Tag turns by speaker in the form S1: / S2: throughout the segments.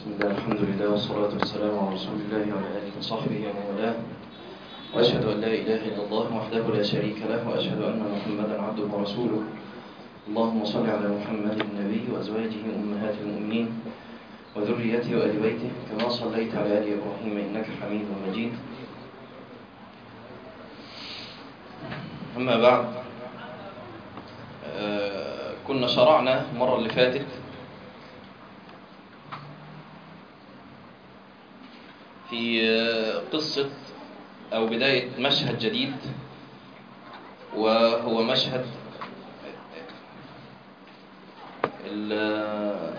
S1: بسم الله الحمد لله والصلاة والسلام على رسول الله وعلى آله وصحبه ومن والاه وأشهد أن لا إله إلا الله وحده لا شريك له وأشهد أن محمدا عبده ورسوله اللهم صل على محمد النبي وأزواجه أمهات المؤمنين وذريته وآل بيته كما صليت على آل إبراهيم إنك حميد مجيد أما بعد آه، كنا شرعنا المرة اللي فاتت في آه، قصة أو بداية مشهد جديد وهو مشهد ال-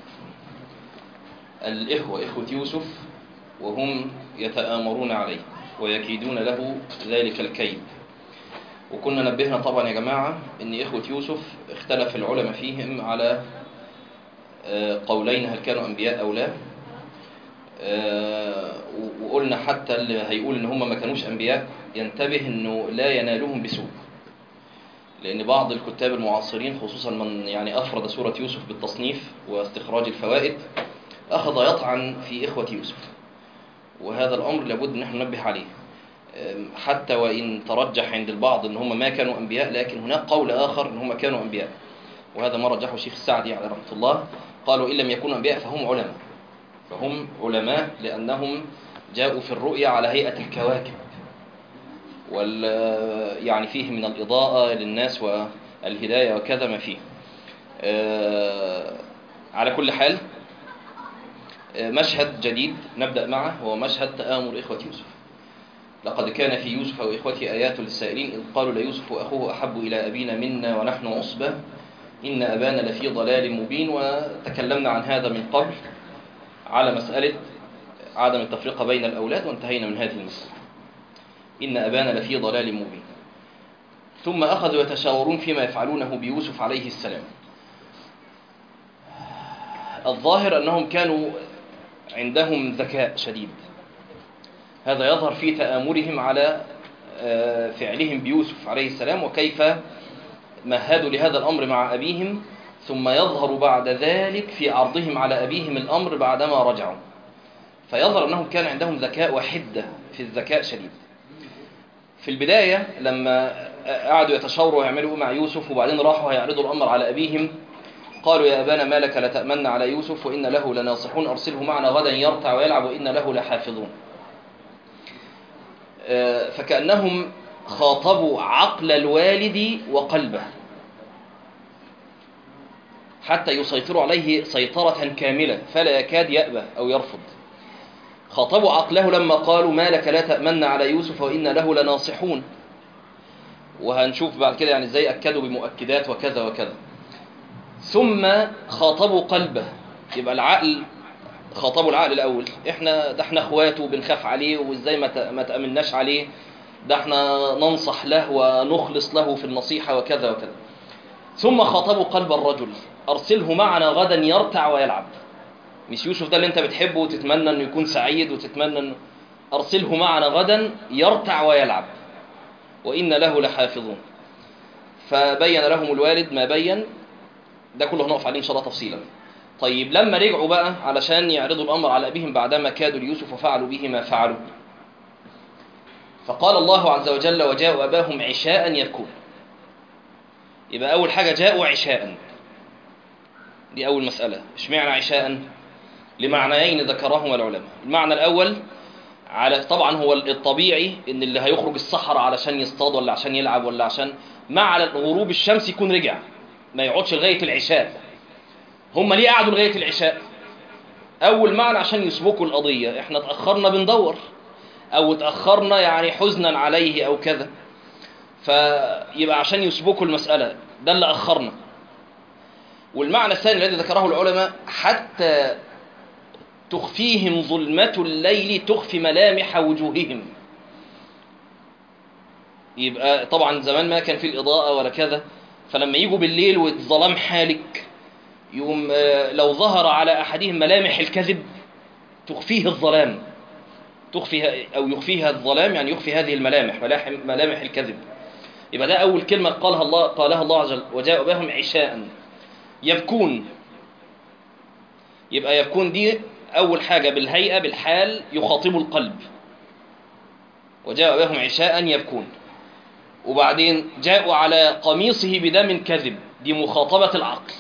S1: الإخوة إخوة يوسف وهم يتآمرون عليه ويكيدون له ذلك الكيد وكنا نبهنا طبعا يا جماعة ان إخوة يوسف اختلف العلماء فيهم على آه، قولين هل كانوا أنبياء أو لا آه، وقلنا حتى اللي هيقول ان هم ما كانوش أنبياء ينتبه انه لا ينالهم بسوء لأن بعض الكتاب المعاصرين خصوصا من يعني أفرد سورة يوسف بالتصنيف واستخراج الفوائد أخذ يطعن في إخوة يوسف وهذا الأمر لابد أن احنا ننبه عليه أم، حتى وإن ترجح عند البعض أن هم ما كانوا أنبياء لكن هناك قول آخر أن هم كانوا أنبياء وهذا ما رجحه الشيخ السعدي عليه رحمة الله قالوا إن لم يكونوا أنبياء فهم علماء فهم علماء لأنهم جاءوا في الرؤيا على هيئة الكواكب وال يعني فيه من الإضاءة للناس والهداية وكذا ما فيه آه، على كل حال آه، مشهد جديد نبدأ معه هو مشهد تآمر إخوة يوسف لقد كان في يوسف وإخوته آيات للسائلين إذ قالوا ليوسف وأخوه أحب إلى أبينا منا ونحن عصبة إن أبانا لفي ضلال مبين وتكلمنا عن هذا من قبل على مسألة عدم التفرقة بين الأولاد وانتهينا من هذه المسألة إن أبانا لفي ضلال مبين ثم أخذوا يتشاورون فيما يفعلونه بيوسف عليه السلام الظاهر أنهم كانوا عندهم ذكاء شديد هذا يظهر في تآمرهم على آه، فعلهم بيوسف عليه السلام وكيف مهدوا لهذا الأمر مع أبيهم ثم يظهر بعد ذلك في عرضهم على أبيهم الأمر بعدما رجعوا فيظهر أنهم كان عندهم ذكاء وحدة في الذكاء شديد في البداية لما قعدوا يتشاوروا ويعملوا مع يوسف وبعدين راحوا هيعرضوا الأمر على أبيهم قالوا يا أبانا ما لك لتأمن على يوسف وإن له لناصحون أرسله معنا غدا يرتع ويلعب وإن له لحافظون آه، فكأنهم خاطبوا عقل الوالد وقلبه حتى يسيطروا عليه سيطرة كاملة فلا يكاد يأبى أو يرفض خاطبوا عقله لما قالوا ما لك لا تأمن على يوسف وإن له لناصحون وهنشوف بعد كده يعني ازاي أكدوا بمؤكدات وكذا وكذا ثم خاطبوا قلبه يبقى العقل خاطبوا العقل الأول احنا ده احنا اخواته وبنخاف عليه وازاي ما ت- ما تأمناش عليه ده احنا ننصح له ونخلص له في النصيحة وكذا وكذا ثم خاطبوا قلب الرجل أرسله معنا غدا يرتع ويلعب مش يوسف ده اللي انت بتحبه وتتمنى انه يكون سعيد وتتمنى انه أرسله معنا غدا يرتع ويلعب وإن له لحافظون فبين لهم الوالد ما بين ده كله هنقف عليه إن شاء الله تفصيلا طيب لما رجعوا بقى علشان يعرضوا الأمر على أبيهم بعدما كادوا ليوسف وفعلوا به ما فعلوا فقال الله عز وجل وجاءوا أباهم عشاء يبكون يبقى أول حاجة جاءوا عشاء دي أول مسألة اشمعنى عشاء لمعنيين ذكرهما العلماء المعنى الأول على طبعا هو الطبيعي ان اللي هيخرج الصحراء علشان يصطاد ولا عشان يلعب ولا عشان مع غروب الشمس يكون رجع ما يقعدش لغاية العشاء هم ليه قعدوا لغاية العشاء أول معنى عشان يسبقوا القضية احنا اتأخرنا بندور أو اتأخرنا يعني حزنا عليه أو كذا فيبقى عشان يسبقوا المسألة ده اللي أخرنا والمعنى الثاني الذي ذكره العلماء حتى تخفيهم ظلمة الليل تخفي ملامح وجوههم يبقى طبعا زمان ما كان في الإضاءة ولا كذا فلما يجوا بالليل والظلام حالك يقوم آه، لو ظهر على أحدهم ملامح الكذب تخفيه الظلام تخفي أو يخفيها الظلام يعني يخفي هذه الملامح ملاحم- ملامح الكذب يبقى ده أول كلمة قالها الله قالها الله عز وجل وجاء بهم عشاء يبكون يبقى يبكون دي أول حاجة بالهيئة بالحال يخاطب القلب وجاء أباهم عشاء يبكون وبعدين جاءوا على قميصه بدم كذب دي مخاطبة العقل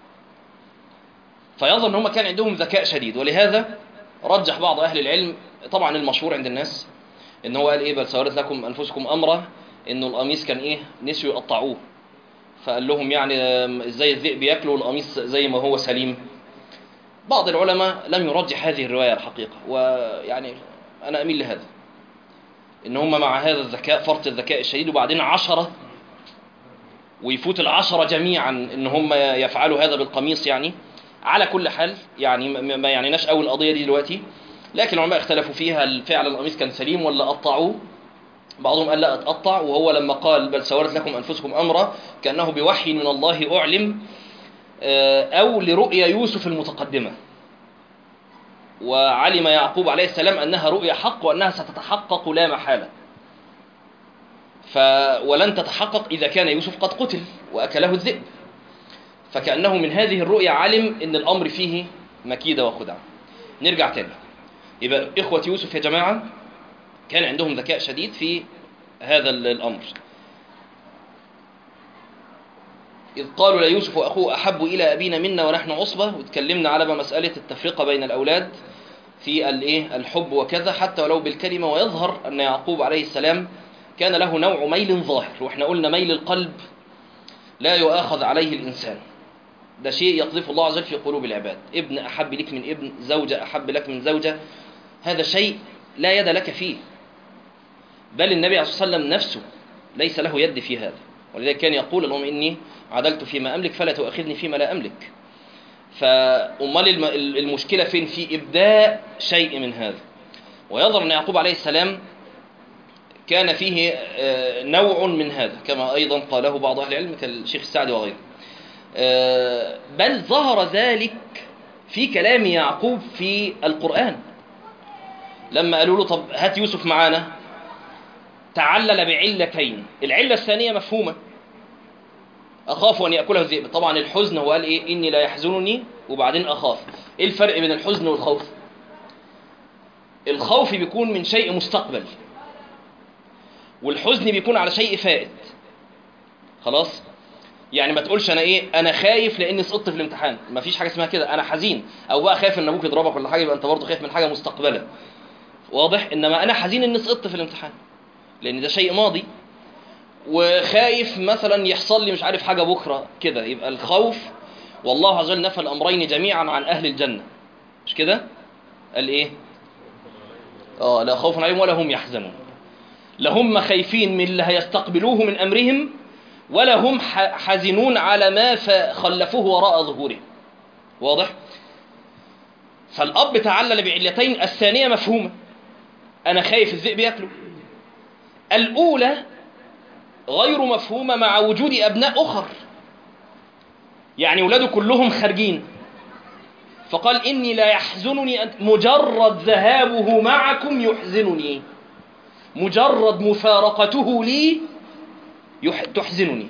S1: فيظن ان هم كان عندهم ذكاء شديد ولهذا رجح بعض أهل العلم طبعا المشهور عند الناس ان هو قال ايه بل سورت لكم أنفسكم أمرا انه القميص كان ايه نسيوا يقطعوه فقال لهم يعني ازاي الذئب ياكلوا القميص زي ما هو سليم بعض العلماء لم يرجح هذه الرواية الحقيقة ويعني أنا أميل لهذا إن هم مع هذا الذكاء فرط الذكاء الشديد وبعدين عشرة ويفوت العشرة جميعا إن هم يفعلوا هذا بالقميص يعني على كل حال يعني ما يعنيناش أول القضية دي دلوقتي لكن العلماء اختلفوا فيها الفعل القميص كان سليم ولا قطعوه بعضهم قال لا اتقطع وهو لما قال بل سورت لكم أنفسكم أمرا كأنه بوحي من الله أعلم أو لرؤيا يوسف المتقدمة وعلم يعقوب عليه السلام أنها رؤيا حق وأنها ستتحقق لا محالة ف ولن تتحقق إذا كان يوسف قد قتل وأكله الذئب فكأنه من هذه الرؤيا علم أن الأمر فيه مكيدة وخدعة نرجع تاني يبقى إخوة يوسف يا جماعة كان عندهم ذكاء شديد في هذا الأمر إذ قالوا ليوسف وأخوه أحب إلى أبينا منا ونحن عصبة وتكلمنا على مسألة التفرقة بين الأولاد في الإيه الحب وكذا حتى ولو بالكلمة ويظهر أن يعقوب عليه السلام كان له نوع ميل ظاهر وإحنا قلنا ميل القلب لا يؤاخذ عليه الإنسان ده شيء يقذف الله عز وجل في قلوب العباد ابن أحب لك من ابن زوجة أحب لك من زوجة هذا شيء لا يد لك فيه بل النبي عليه الصلاة والسلام نفسه ليس له يد في هذا ولذلك كان يقول اللهم إني عدلت فيما أملك فلا تؤاخذني فيما لا أملك فأمال المشكلة فين في إبداء شيء من هذا ويظهر أن يعقوب عليه السلام كان فيه نوع من هذا كما أيضا قاله بعض أهل العلم كالشيخ السعدي وغيره بل ظهر ذلك في كلام يعقوب في القرآن لما قالوا له طب هات يوسف معانا تعلل بعلتين العلة الثانية مفهومة أخاف أن يأكله الذئب طبعا الحزن هو قال إيه إني لا يحزنني وبعدين أخاف إيه الفرق بين الحزن والخوف الخوف بيكون من شيء مستقبل والحزن بيكون على شيء فائت خلاص يعني ما تقولش انا ايه انا خايف لاني سقطت في الامتحان ما فيش حاجه اسمها كده انا حزين او بقى خايف ان ابوك يضربك ولا حاجه يبقى انت برضه خايف من حاجه مستقبلا واضح انما انا حزين اني سقطت في الامتحان لان ده شيء ماضي وخايف مثلا يحصل لي مش عارف حاجه بكره كده يبقى الخوف والله عز وجل نفى الامرين جميعا عن اهل الجنه مش كده قال ايه اه لا خوف عليهم ولا هم يحزنون لهم خايفين من اللي هيستقبلوه من امرهم ولا هم حزنون على ما خلفوه وراء ظهورهم واضح فالاب تعلل بعلتين الثانيه مفهومه انا خايف الذئب ياكله الاولى غير مفهومه مع وجود ابناء اخر يعني ولاده كلهم خارجين فقال اني لا يحزنني أن مجرد ذهابه معكم يحزنني مجرد مفارقته لي تحزنني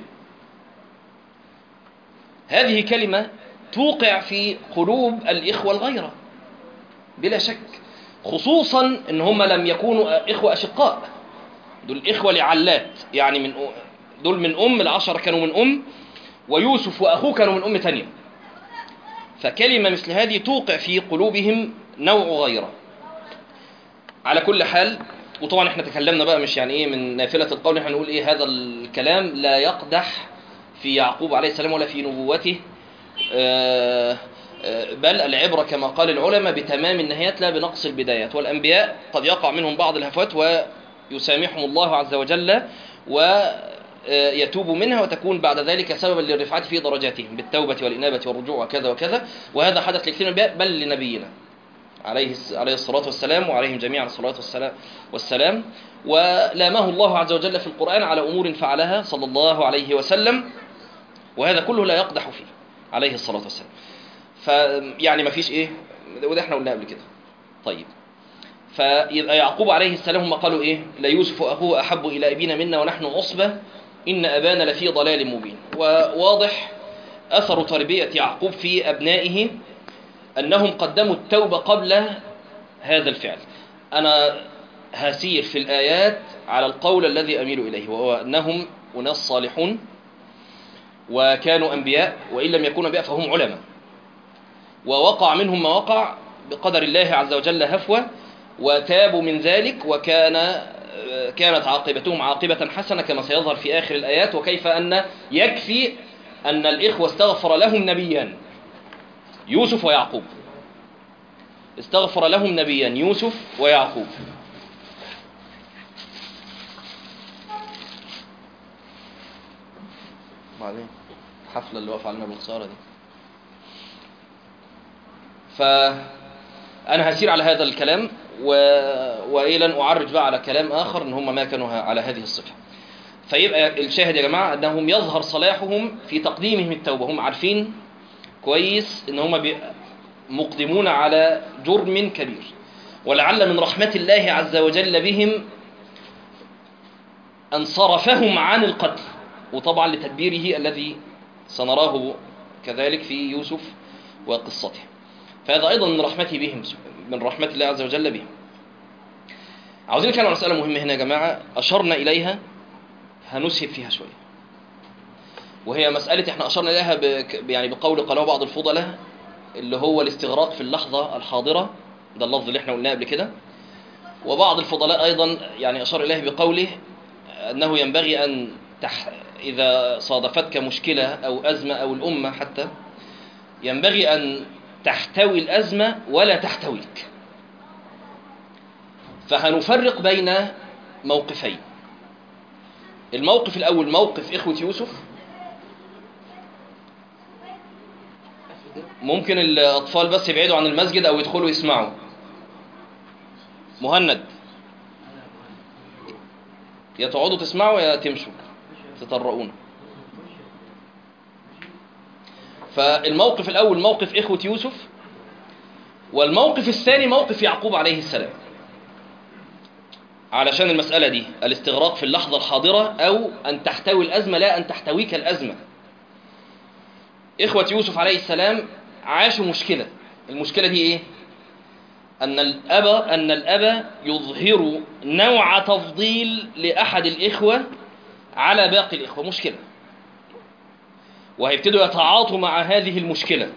S1: هذه كلمة توقع في قلوب الإخوة الغيرة بلا شك خصوصا ان هم لم يكونوا إخوة أشقاء دول إخوة لعلات يعني من دول من أم العشرة كانوا من أم ويوسف وأخوه كانوا من أم تانية فكلمة مثل هذه توقع في قلوبهم نوع غيره على كل حال وطبعا احنا تكلمنا بقى مش يعني ايه من نافلة القول احنا نقول ايه هذا الكلام لا يقدح في يعقوب عليه السلام ولا في نبوته آآ آآ بل العبرة كما قال العلماء بتمام النهايات لا بنقص البدايات والأنبياء قد يقع منهم بعض الهفوات ويسامحهم الله عز وجل ويتوب منها وتكون بعد ذلك سببا للرفعة في درجاتهم بالتوبة والإنابة والرجوع وكذا وكذا وهذا حدث لكثير من الأنبياء بل لنبينا عليه عليه الصلاة والسلام وعليهم جميعا الصلاة والسلام والسلام ولامه الله عز وجل في القرآن على أمور فعلها صلى الله عليه وسلم وهذا كله لا يقدح فيه عليه الصلاة والسلام فيعني ما فيش إيه وده احنا قلنا قبل كده طيب فيبقى يعقوب عليه السلام هم قالوا إيه لا يوسف وأخوه أحب إلى أبينا منا ونحن عصبة إن أبانا لفي ضلال مبين وواضح أثر تربية يعقوب في أبنائه أنهم قدموا التوبة قبل هذا الفعل أنا هسير في الآيات على القول الذي أميل إليه وهو أنهم أناس صالحون وكانوا أنبياء وإن لم يكونوا أنبياء فهم علماء ووقع منهم ما وقع بقدر الله عز وجل هفوة وتابوا من ذلك وكان كانت عاقبتهم عاقبة حسنة كما سيظهر في آخر الآيات وكيف أن يكفي أن الإخوة استغفر لهم نبيان يوسف ويعقوب استغفر لهم نبيان يوسف ويعقوب بعدين الحفلة اللي واقفة علينا بالخسارة دي فأنا هسير على هذا الكلام و... وإيه لن أعرج بقى على كلام آخر إن هم ما كانوا على هذه الصفة فيبقى الشاهد يا جماعة أنهم يظهر صلاحهم في تقديمهم التوبة هم عارفين كويس إن هم بي... مقدمون على جرم كبير ولعل من رحمة الله عز وجل بهم أن صرفهم عن القتل وطبعا لتدبيره الذي سنراه كذلك في يوسف وقصته فهذا أيضا من رحمته بهم من رحمة الله عز وجل بهم عاوزين نتكلم عن مسألة مهمة هنا يا جماعة أشرنا إليها هنسهب فيها شوية وهي مسألة احنا أشرنا إليها ب... يعني بقول قناة بعض الفضلاء اللي هو الاستغراق في اللحظة الحاضرة ده اللفظ اللي احنا قلناه قبل كده وبعض الفضلاء أيضا يعني أشار إليه بقوله أنه ينبغي أن تح... إذا صادفتك مشكلة أو أزمة أو الأمة حتى ينبغي أن تحتوي الأزمة ولا تحتويك فهنفرق بين موقفين الموقف الأول موقف إخوة يوسف ممكن الأطفال بس يبعدوا عن المسجد أو يدخلوا يسمعوا مهند يا تقعدوا تسمعوا يا تمشوا تطرقونا فالموقف الأول موقف إخوة يوسف والموقف الثاني موقف يعقوب عليه السلام علشان المسألة دي الاستغراق في اللحظة الحاضرة أو أن تحتوي الأزمة لا أن تحتويك الأزمة إخوة يوسف عليه السلام عاشوا مشكلة المشكلة دي إيه؟ أن الأب أن الأب يظهر نوع تفضيل لأحد الإخوة على باقي الإخوة مشكلة وهيبتدوا يتعاطوا مع هذه المشكلة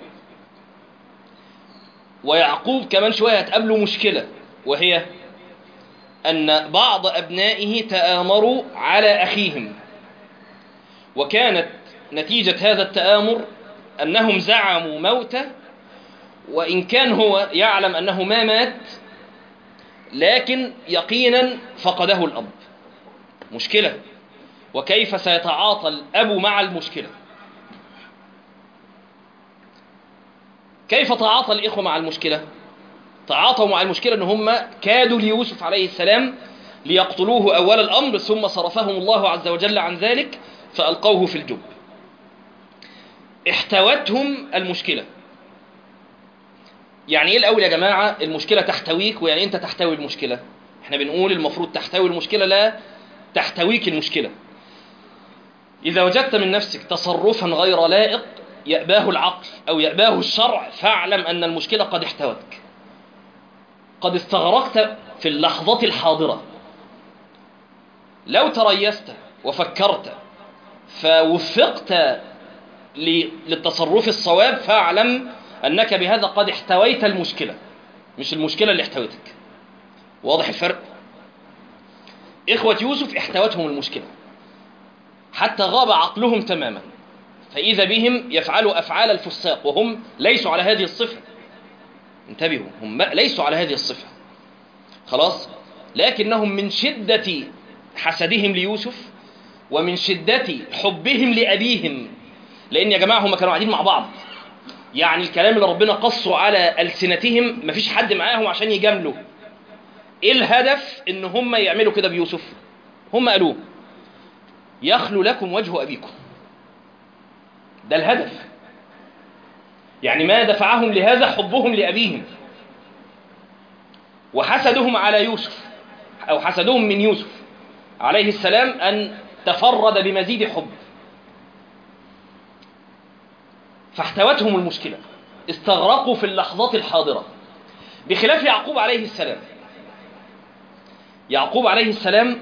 S1: ويعقوب كمان شوية هتقابله مشكلة وهي أن بعض أبنائه تآمروا على أخيهم وكانت نتيجة هذا التآمر أنهم زعموا موته وإن كان هو يعلم أنه ما مات لكن يقينا فقده الأب مشكلة وكيف سيتعاطى الأب مع المشكلة كيف تعاطى الإخوة مع المشكلة تعاطوا مع المشكلة أن هم كادوا ليوسف عليه السلام ليقتلوه أول الأمر ثم صرفهم الله عز وجل عن ذلك فألقوه في الجب احتوتهم المشكلة يعني ايه الاول يا جماعة المشكلة تحتويك ويعني انت تحتوي المشكلة احنا بنقول المفروض تحتوي المشكلة لا تحتويك المشكلة اذا وجدت من نفسك تصرفا غير لائق يأباه العقل او يأباه الشرع فاعلم ان المشكلة قد احتوتك قد استغرقت في اللحظة الحاضرة لو تريست وفكرت فوفقت للتصرف الصواب فاعلم أنك بهذا قد احتويت المشكلة مش المشكلة اللي احتوتك واضح الفرق إخوة يوسف احتوتهم المشكلة حتى غاب عقلهم تماما فإذا بهم يفعلوا أفعال الفساق وهم ليسوا على هذه الصفة انتبهوا هم ليسوا على هذه الصفة خلاص لكنهم من شدة حسدهم ليوسف ومن شدة حبهم لأبيهم لأن يا جماعة هم كانوا قاعدين مع بعض يعني الكلام اللي ربنا قصه على ألسنتهم مفيش حد معاهم عشان يجاملوا ايه الهدف ان هم يعملوا كده بيوسف هم قالوه يخلو لكم وجه أبيكم ده الهدف يعني ما دفعهم لهذا حبهم لأبيهم وحسدهم على يوسف أو حسدهم من يوسف عليه السلام أن تفرد بمزيد حب فاحتوتهم المشكلة استغرقوا في اللحظات الحاضرة بخلاف يعقوب عليه السلام يعقوب عليه السلام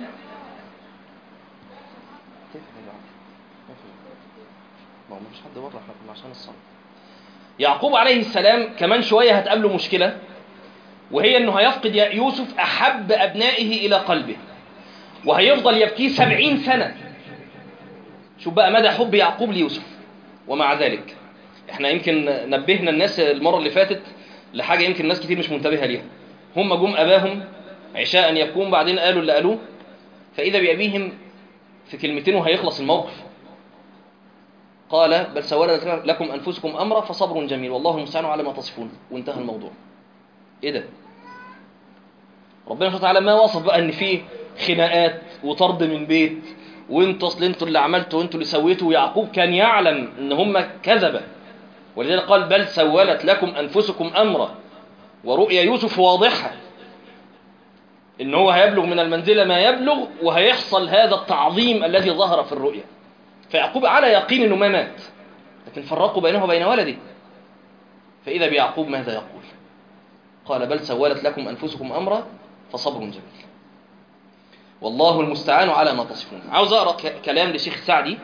S1: يعقوب عليه السلام كمان شوية هتقابله مشكلة وهي انه هيفقد يوسف احب ابنائه الى قلبه وهيفضل يبكيه سبعين سنة شوف بقى مدى حب يعقوب ليوسف ومع ذلك احنا يمكن نبهنا الناس المرة اللي فاتت لحاجة يمكن ناس كتير مش منتبهة ليها هم جم أباهم عشاء يبكون بعدين قالوا اللي قالوه فإذا بأبيهم في كلمتين وهيخلص الموقف قال بل سولت لكم أنفسكم أمرا فصبر جميل والله المستعان على ما تصفون وانتهى الموضوع إيه ده ربنا سبحانه وتعالى ما وصف بقى ان في خناقات وطرد من بيت وانتوا اصل انتوا اللي عملتوا وانتوا اللي سويتوا ويعقوب كان يعلم ان هم كذبه ولذلك قال بل سولت لكم انفسكم امرا ورؤيا يوسف واضحه ان هو هيبلغ من المنزله ما يبلغ وهيحصل هذا التعظيم الذي ظهر في الرؤيا فيعقوب على يقين انه ما مات لكن فرقوا بينه وبين ولده فاذا بيعقوب ماذا يقول قال بل سولت لكم انفسكم امرا فصبر جميل والله المستعان على ما تصفون عاوز اقرا كلام لشيخ سعدي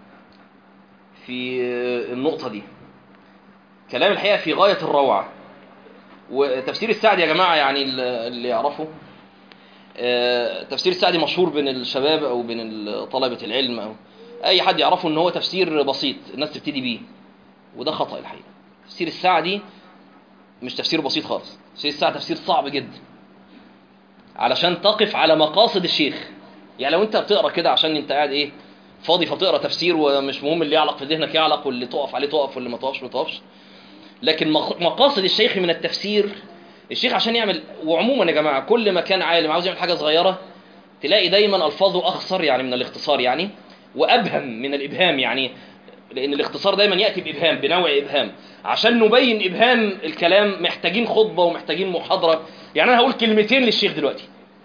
S1: في النقطه دي كلام الحقيقه في غايه الروعه وتفسير السعدي يا جماعه يعني اللي يعرفه تفسير السعدي مشهور بين الشباب او بين طلبه العلم او اي حد يعرفه ان هو تفسير بسيط الناس تبتدي بيه وده خطا الحقيقه تفسير السعدي مش تفسير بسيط خالص تفسير السعدي تفسير صعب جدا علشان تقف على مقاصد الشيخ يعني لو انت بتقرا كده عشان انت قاعد ايه فاضي فتقرا تفسير ومش مهم اللي يعلق في ذهنك يعلق واللي تقف عليه تقف واللي ما تقفش ما تقفش لكن مقاصد الشيخ من التفسير الشيخ عشان يعمل وعموما يا جماعه كل ما كان عالم عاوز يعمل حاجه صغيره تلاقي دايما الفاظه اخصر يعني من الاختصار يعني وابهم من الابهام يعني لان الاختصار دايما ياتي بابهام بنوع ابهام عشان نبين ابهام الكلام محتاجين خطبه ومحتاجين محاضره يعني انا هقول كلمتين للشيخ دلوقتي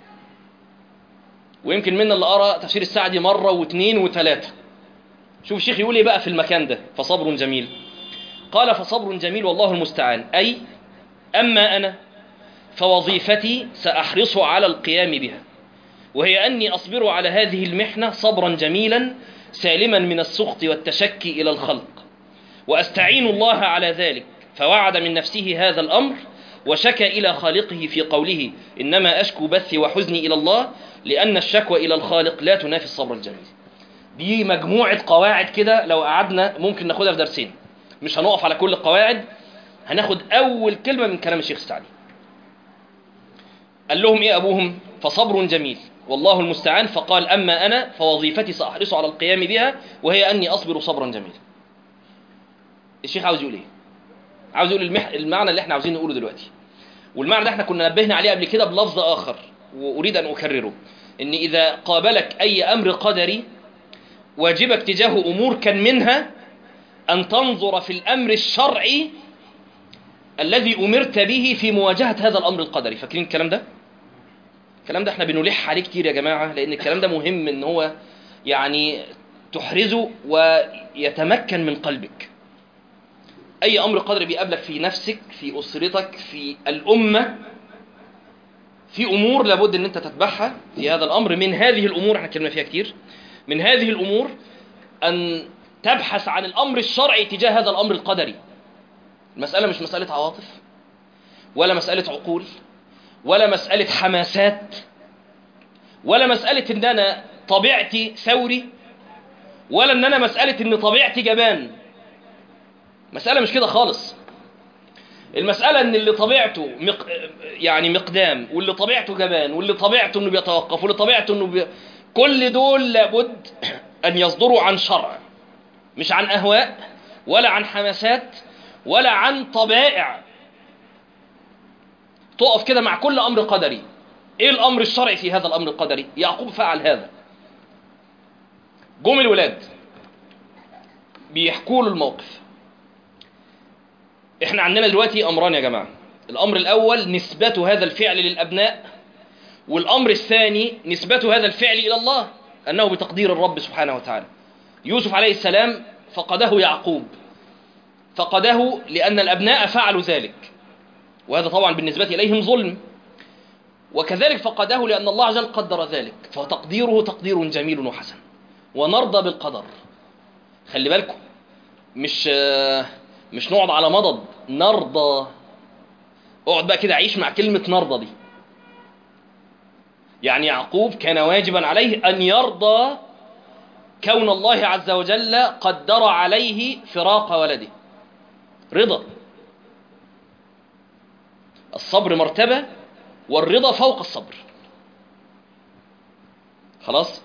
S1: ويمكن من اللي قرا تفسير السعدي مره واثنين وثلاثه شوف الشيخ يقول ايه بقى في المكان ده فصبر جميل قال فصبر جميل والله المستعان اي اما انا فوظيفتي ساحرص على القيام بها وهي اني اصبر على هذه المحنه صبرا جميلا سالما من السخط والتشكي الى الخلق واستعين الله على ذلك فوعد من نفسه هذا الامر وشكى إلى خالقه في قوله إنما أشكو بثي وحزني إلى الله لأن الشكوى إلى الخالق لا تنافي الصبر الجميل دي مجموعة قواعد كده لو قعدنا ممكن ناخدها في درسين مش هنقف على كل القواعد هناخد أول كلمة من كلام الشيخ السعدي قال لهم إيه أبوهم فصبر جميل والله المستعان فقال أما أنا فوظيفتي سأحرص على القيام بها وهي أني أصبر صبرا جميلا الشيخ عاوز يقول إيه عاوز يقول المح... المعنى اللي احنا عاوزين نقوله دلوقتي والمعنى ده احنا كنا نبهنا عليه قبل كده بلفظ آخر وأريد أن أكرره إن إذا قابلك أي أمر قدري واجبك تجاه أمور كان منها أن تنظر في الأمر الشرعي الذي أمرت به في مواجهة هذا الأمر القدري فاكرين الكلام ده؟ الكلام ده احنا بنلح عليه كتير يا جماعة لأن الكلام ده مهم إن هو يعني تحرزه ويتمكن من قلبك أي أمر قدري بيقابلك في نفسك في أسرتك في الأمة في أمور لابد أن أنت تتبعها في هذا الأمر من هذه الأمور احنا اتكلمنا فيها كتير من هذه الأمور أن تبحث عن الأمر الشرعي تجاه هذا الأمر القدري المسألة مش مسألة عواطف ولا مسألة عقول ولا مسألة حماسات ولا مسألة ان انا طبيعتي ثوري ولا ان انا مسألة ان طبيعتي جبان مسألة مش كده خالص المسألة ان اللي طبيعته مق... يعني مقدام واللي طبيعته جبان واللي طبيعته انه بيتوقف واللي طبيعته انه بي... كل دول لابد ان يصدروا عن شرع مش عن اهواء ولا عن حماسات ولا عن طبائع تقف كده مع كل امر قدري ايه الامر الشرعي في هذا الامر القدري يعقوب فعل هذا جم الولاد بيحكوا له الموقف احنا عندنا دلوقتي امران يا جماعه الامر الاول نسبة هذا الفعل للابناء والامر الثاني نسبة هذا الفعل الى الله انه بتقدير الرب سبحانه وتعالى يوسف عليه السلام فقده يعقوب فقده لأن الأبناء فعلوا ذلك وهذا طبعا بالنسبة إليهم ظلم وكذلك فقده لأن الله عز وجل قدر ذلك فتقديره تقدير جميل وحسن ونرضى بالقدر خلي بالكم مش مش نقعد على مضض نرضى اقعد بقى كده عيش مع كلمة نرضى دي يعني يعقوب كان واجبا عليه أن يرضى كون الله عز وجل قدر عليه فراق ولده رضا الصبر مرتبة والرضا فوق الصبر خلاص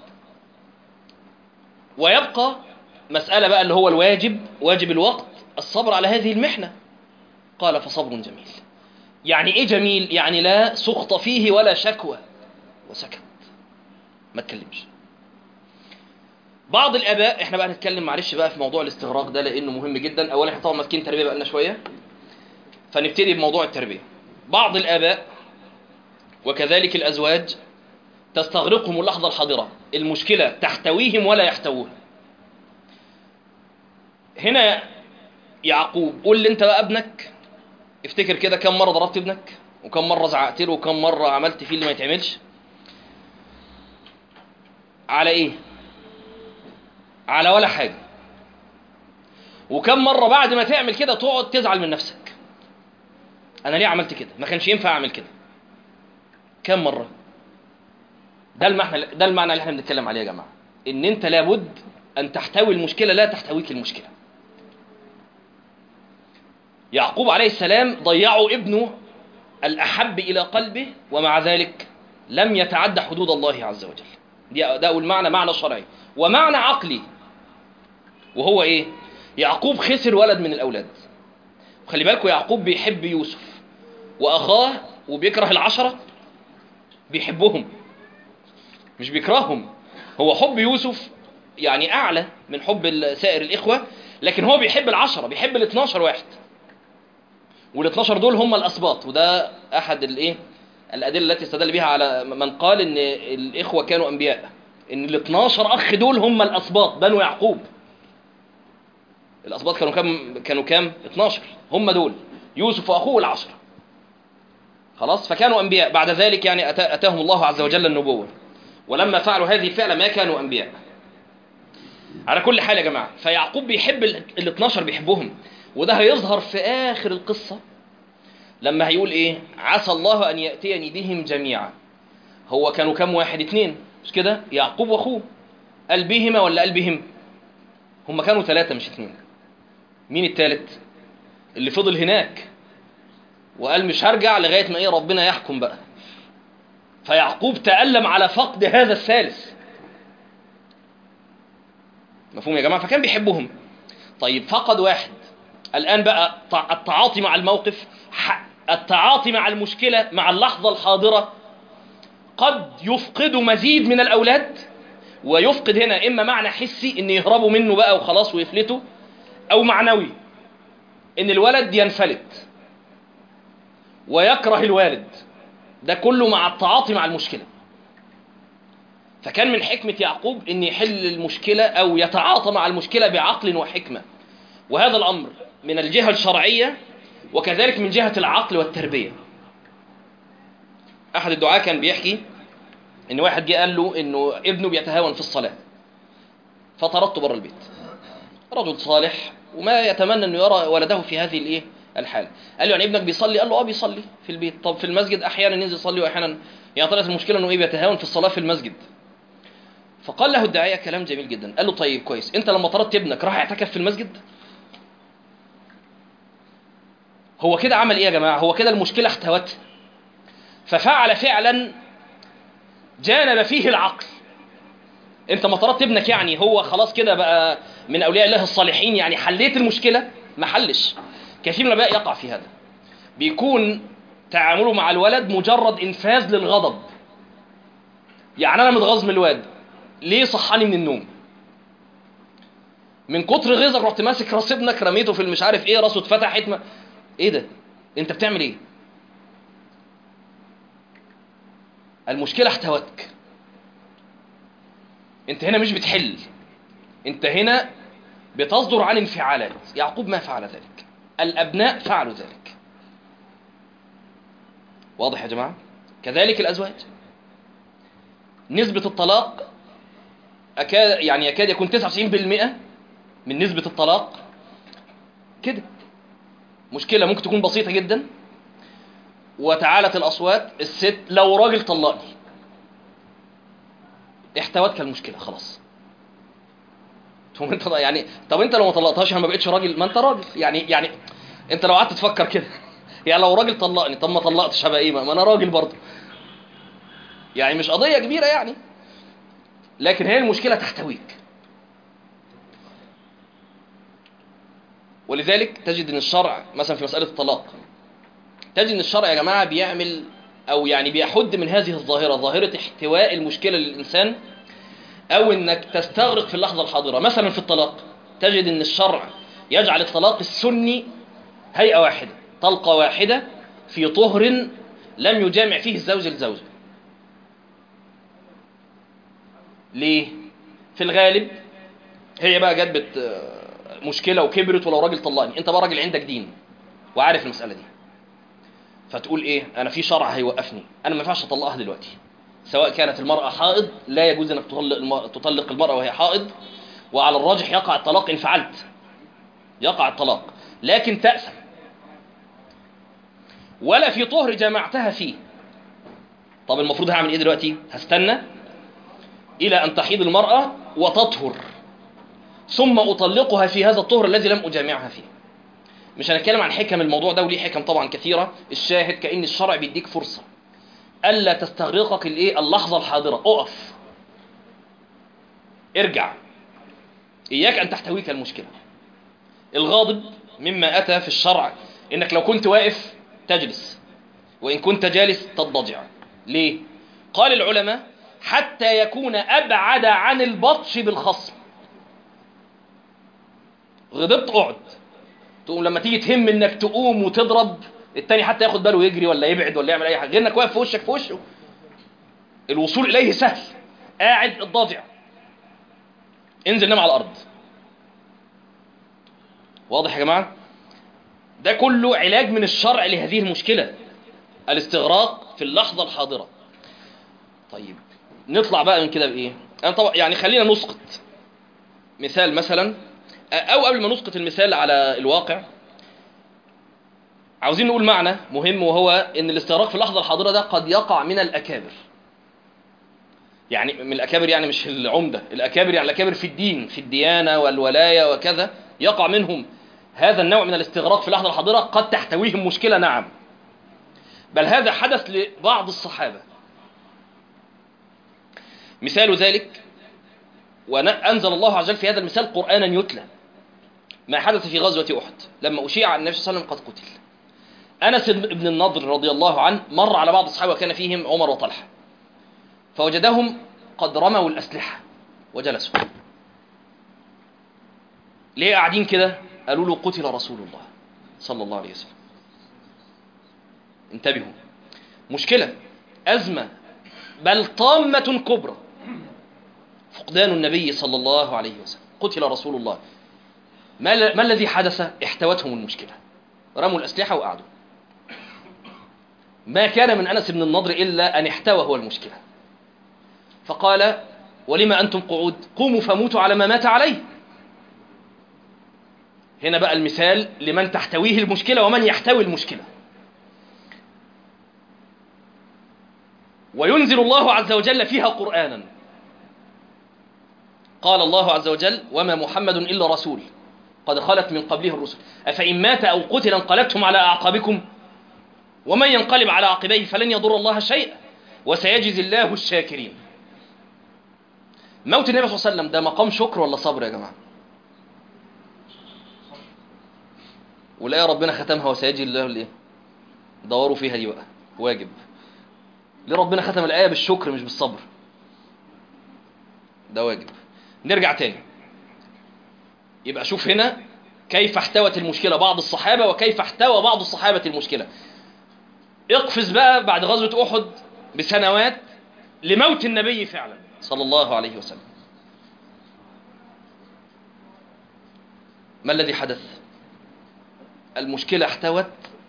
S1: ويبقى مسألة بقى اللي هو الواجب واجب الوقت الصبر على هذه المحنة قال فصبر جميل يعني ايه جميل يعني لا سخط فيه ولا شكوى وسكت ما تكلمش بعض الاباء احنا بقى نتكلم معلش بقى في موضوع الاستغراق ده لانه مهم جدا اولا احنا طبعا ماسكين تربيه بقى لنا شويه فنبتدي بموضوع التربيه بعض الاباء وكذلك الازواج تستغرقهم اللحظه الحاضره المشكله تحتويهم ولا يحتووها هنا يعقوب قول لي انت بقى ابنك افتكر كده كم مره ضربت ابنك وكم مره زعقت له وكم مره عملت فيه اللي ما يتعملش على ايه على ولا حاجه وكم مره بعد ما تعمل كده تقعد تزعل من نفسك انا ليه عملت كده ما كانش ينفع اعمل كده كم مره ده المعنى ده المعنى اللي احنا بنتكلم عليه يا جماعه ان انت لابد ان تحتوي المشكله لا تحتويك المشكله يعقوب عليه السلام ضيعوا ابنه الأحب إلى قلبه ومع ذلك لم يتعدى حدود الله عز وجل دي ده أول معنى معنى شرعي ومعنى عقلي وهو إيه يعقوب خسر ولد من الأولاد خلي بالكم يعقوب بيحب يوسف وأخاه وبيكره العشرة بيحبهم مش بيكرههم هو حب يوسف يعني أعلى من حب سائر الإخوة لكن هو بيحب العشرة بيحب ال 12 واحد وال 12 دول هم الاسباط وده احد الايه الادله التي استدل بها على من قال ان الاخوه كانوا انبياء ان ال 12 اخ دول هم الاسباط بنو يعقوب الاسباط كانوا كام كانوا كام 12 هم دول يوسف واخوه العشرة خلاص فكانوا انبياء بعد ذلك يعني اتاهم الله عز وجل النبوه ولما فعلوا هذه الفعله ما كانوا انبياء على كل حال يا جماعه فيعقوب بيحب ال 12 بيحبهم وده هيظهر في آخر القصة لما هيقول إيه عسى الله أن يأتيني بهم جميعا هو كانوا كم واحد اتنين مش كده يعقوب وأخوه قال بهما ولا قال بهم هم كانوا ثلاثة مش اتنين مين التالت اللي فضل هناك وقال مش هرجع لغاية ما إيه ربنا يحكم بقى فيعقوب تألم على فقد هذا الثالث مفهوم يا جماعة فكان بيحبهم طيب فقد واحد الآن بقى التعاطي مع الموقف التعاطي مع المشكلة مع اللحظة الحاضرة قد يفقد مزيد من الأولاد ويفقد هنا إما معنى حسي إن يهربوا منه بقى وخلاص ويفلتوا أو معنوي إن الولد ينفلت ويكره الوالد ده كله مع التعاطي مع المشكلة فكان من حكمة يعقوب إن يحل المشكلة أو يتعاطى مع المشكلة بعقل وحكمة وهذا الأمر من الجهة الشرعية وكذلك من جهة العقل والتربية أحد الدعاة كان بيحكي إن واحد جه قال له إنه ابنه بيتهاون في الصلاة فطردته بره البيت رجل صالح وما يتمنى إنه يرى ولده في هذه الإيه الحالة قال له يعني ابنك بيصلي قال له اه بيصلي في البيت طب في المسجد أحيانا ينزل يصلي وأحيانا يعني طلعت المشكلة إنه إيه بيتهاون في الصلاة في المسجد فقال له الداعية كلام جميل جدا قال له طيب كويس أنت لما طردت ابنك راح يعتكف في المسجد هو كده عمل ايه يا جماعه هو كده المشكله احتوته ففعل فعلا جانب فيه العقل انت ما طردت ابنك يعني هو خلاص كده بقى من اولياء الله الصالحين يعني حليت المشكله ما حلش كثير من الاباء يقع في هذا بيكون تعامله مع الولد مجرد انفاذ للغضب يعني انا متغاظ من الواد ليه صحاني من النوم من كتر غيظك رحت ماسك راس ابنك رميته في المش عارف ايه راسه اتفتحت ما... ايه ده انت بتعمل ايه المشكله احتوتك انت هنا مش بتحل انت هنا بتصدر عن انفعالات يعقوب ما فعل ذلك الأبناء فعلوا ذلك واضح يا جماعة كذلك الأزواج نسبة الطلاق أكاد يعني يكاد يكون 99% من نسبة الطلاق كده مشكلة ممكن تكون بسيطة جدا وتعالت الأصوات الست لو راجل طلقني احتوتك المشكلة خلاص ثم انت يعني طب انت لو ما طلقتهاش انا ما بقتش راجل ما انت راجل يعني يعني انت لو قعدت تفكر كده يعني لو راجل طلقني طب ما طلقتش هبقى ايه ما انا راجل برضه يعني مش قضية كبيرة يعني لكن هي المشكلة تحتويك ولذلك تجد ان الشرع مثلا في مسألة الطلاق تجد ان الشرع يا جماعة بيعمل او يعني بيحد من هذه الظاهرة ظاهرة احتواء المشكلة للإنسان او انك تستغرق في اللحظة الحاضرة مثلا في الطلاق تجد ان الشرع يجعل الطلاق السني هيئة واحدة طلقة واحدة في طهر لم يجامع فيه الزوج الزوجة ليه في الغالب هي بقى جت بت مشكلة وكبرت ولو راجل طلقني انت بقى راجل عندك دين وعارف المسألة دي فتقول ايه انا في شرع هيوقفني انا ما ينفعش اطلقها دلوقتي سواء كانت المرأة حائض لا يجوز انك تطلق الم- تطلق المرأة وهي حائض وعلى الراجح يقع الطلاق ان فعلت يقع الطلاق لكن تأثم ولا في طهر جمعتها فيه طب المفروض هعمل ايه دلوقتي هستنى الى ان تحيض المرأة وتطهر ثم اطلقها في هذا الطهر الذي لم اجامعها فيه مش هنتكلم عن حكم الموضوع ده وليه حكم طبعا كثيرة الشاهد كأن الشرع بيديك فرصة ألا تستغرقك الايه اللحظة الحاضرة اقف ارجع إياك أن تحتويك المشكلة الغاضب مما أتى في الشرع إنك لو كنت واقف تجلس وإن كنت جالس تضجع ليه؟ قال العلماء حتى يكون أبعد عن البطش بالخصم غضبت اقعد تقوم لما تيجي تهم انك تقوم وتضرب التاني حتى ياخد باله يجري ولا يبعد ولا يعمل اي حاجه غير انك واقف في وشك في وشه الوصول اليه سهل قاعد الضاجع انزل نام على الارض واضح يا جماعه ده كله علاج من الشرع لهذه المشكله الاستغراق في اللحظه الحاضره طيب نطلع بقى من كده بايه انا طبعا يعني خلينا نسقط مثال مثلا او قبل ما نسقط المثال على الواقع عاوزين نقول معنى مهم وهو ان الاستغراق في اللحظه الحاضره ده قد يقع من الاكابر يعني من الاكابر يعني مش العمده الاكابر يعني الاكابر في الدين في الديانه والولايه وكذا يقع منهم هذا النوع من الاستغراق في اللحظه الحاضره قد تحتويهم مشكله نعم بل هذا حدث لبعض الصحابه مثال ذلك وأنزل الله عز وجل في هذا المثال قرآنا يتلى ما حدث في غزوة أحد لما أشيع عن النبي صلى الله عليه وسلم قد قتل أنس بن النضر رضي الله عنه مر على بعض الصحابة وكان فيهم عمر وطلحة فوجدهم قد رموا الأسلحة وجلسوا ليه قاعدين كده قالوا له قتل رسول الله صلى الله عليه وسلم انتبهوا مشكلة أزمة بل طامة كبرى فقدان النبي صلى الله عليه وسلم قتل رسول الله ما, ما الذي حدث احتوتهم المشكلة رموا الأسلحة وقعدوا ما كان من أنس بن النضر إلا أن احتوى هو المشكلة فقال ولما أنتم قعود قوموا فموتوا على ما مات عليه هنا بقى المثال لمن تحتويه المشكلة ومن يحتوي المشكلة وينزل الله عز وجل فيها قرآنا قال الله عز وجل وما محمد إلا رسول قد خلت من قبله الرسل أفإن مات أو قتل انقلبتم على أعقابكم ومن ينقلب على عقبيه فلن يضر الله شيئا وسيجزي الله الشاكرين موت النبي صلى الله عليه وسلم ده مقام شكر ولا صبر يا جماعة والآية ربنا ختمها وسيجزي الله الايه دوروا فيها دي بقى واجب ليه ربنا ختم الآية بالشكر مش بالصبر ده واجب نرجع تاني يبقى شوف هنا كيف احتوت المشكلة بعض الصحابة وكيف احتوى بعض الصحابة المشكلة اقفز بقى بعد غزوة أحد بسنوات لموت النبي فعلا صلى الله عليه وسلم ما الذي حدث المشكلة احتوت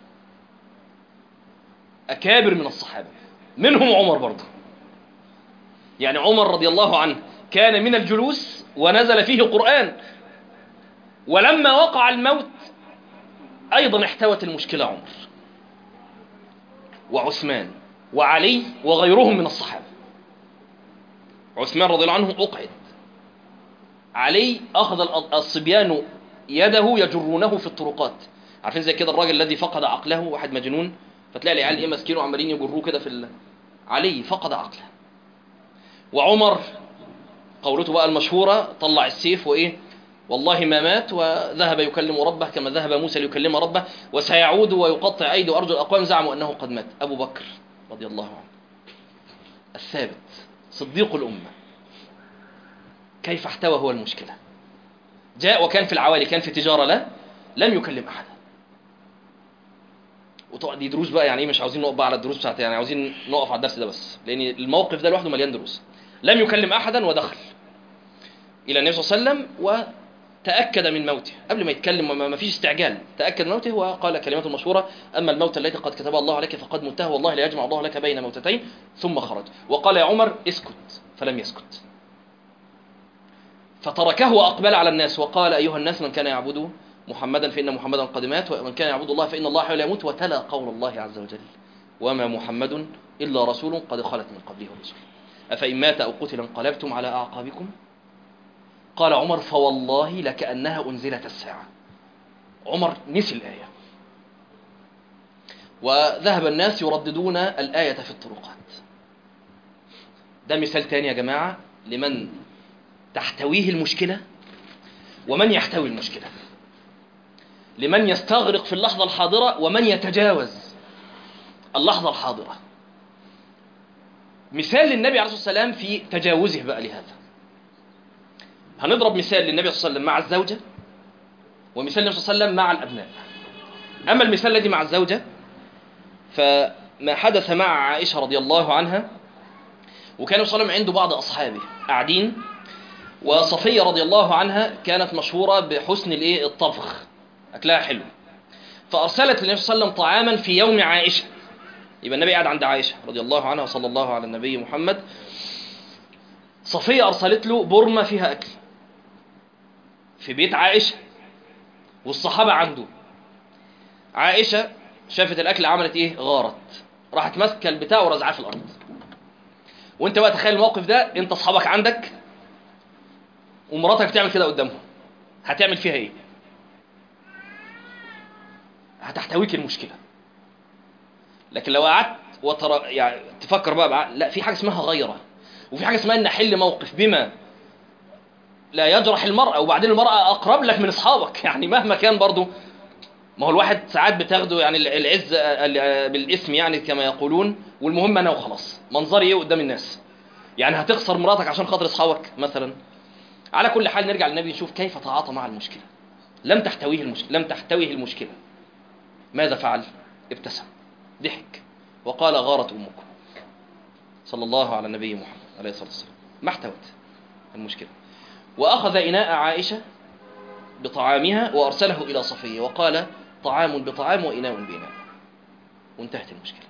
S1: أكابر من الصحابة منهم عمر برضه يعني عمر رضي الله عنه كان من الجلوس ونزل فيه قرآن ولما وقع الموت أيضا احتوت المشكلة عمر وعثمان وعلي وغيرهم من الصحابة عثمان رضي الله عنه أقعد علي أخذ الصبيان يده يجرونه في الطرقات عارفين زي كده الراجل الذي فقد عقله واحد مجنون فتلاقي العيال ايه ماسكينه عمالين يجروه كده في ال... علي فقد عقله وعمر قولته بقى المشهورة طلع السيف وإيه والله ما مات وذهب يكلم ربه كما ذهب موسى ليكلم ربه وسيعود ويقطع أيدي وأرجل الأقوام زعموا أنه قد مات أبو بكر رضي الله عنه الثابت صديق الأمة كيف احتوى هو المشكلة جاء وكان في العوالي كان في تجارة لا لم يكلم أحدا وطبعا دي دروس بقى يعني ايه مش عاوزين نقف بقى على الدروس بتاعتي يعني عاوزين نقف على الدرس ده بس لان الموقف ده لوحده مليان دروس لم يكلم احدا ودخل الى النبي صلى الله عليه وسلم وتاكد من موته قبل ما يتكلم ما فيش استعجال تاكد من موته وقال كلمته المشهوره اما الموت التي قد كتبها الله عليك فقد متها والله لا يجمع الله لك بين موتتين ثم خرج وقال يا عمر اسكت فلم يسكت فتركه واقبل على الناس وقال ايها الناس من كان يعبد محمدا فإن محمدا قد مات ومن كان يعبد الله فإن الله حي لا يموت وتلا قول الله عز وجل وما محمد إلا رسول قد خلت من قبله الرسل أفإن مات أو قتل انقلبتم على أعقابكم قال عمر فوالله لكأنها أنزلت الساعة عمر نسي الآية وذهب الناس يرددون الآية في الطرقات ده مثال تاني يا جماعة لمن تحتويه المشكلة ومن يحتوي المشكلة لمن يستغرق في اللحظة الحاضرة ومن يتجاوز اللحظة الحاضرة مثال للنبي عليه الصلاة والسلام في تجاوزه بقى لهذا هنضرب مثال للنبي صلى الله عليه وسلم مع الزوجة ومثال للنبي صلى الله عليه وسلم مع الأبناء أما المثال الذي مع الزوجة فما حدث مع عائشة رضي الله عنها وكان صلى الله عليه وسلم عنده بعض أصحابه قاعدين وصفية رضي الله عنها كانت مشهورة بحسن الايه الطبخ أكلها حلو فأرسلت للنبي صلى الله عليه وسلم طعاما في يوم عائشة يبقى النبي قاعد عند عائشة رضي الله عنها وصلى الله على النبي محمد صفية أرسلت له برمة فيها أكل في بيت عائشة والصحابة عنده عائشة شافت الأكل عملت إيه غارت راحت ماسكة البتاع ورزعاه في الأرض وانت بقى تخيل الموقف ده انت اصحابك عندك ومراتك بتعمل كده قدامهم هتعمل فيها ايه هتحتويك المشكله لكن لو قعدت وترى يعني تفكر بقى, بقى لا في حاجه اسمها غيره وفي حاجه اسمها ان احل موقف بما لا يجرح المرأة وبعدين المرأة أقرب لك من أصحابك يعني مهما كان برضو ما هو الواحد ساعات بتاخده يعني العز بالاسم يعني كما يقولون والمهم أنا وخلاص منظري إيه قدام الناس يعني هتخسر مراتك عشان خاطر أصحابك مثلا على كل حال نرجع للنبي نشوف كيف تعاطى مع المشكلة لم تحتويه المشكلة لم تحتويه المشكلة ماذا فعل ابتسم ضحك وقال غارت أمكم صلى الله على النبي محمد عليه الصلاة والسلام ما احتوت المشكلة وأخذ إناء عائشة بطعامها وأرسله إلى صفية وقال طعام بطعام وإناء بإناء وانتهت المشكلة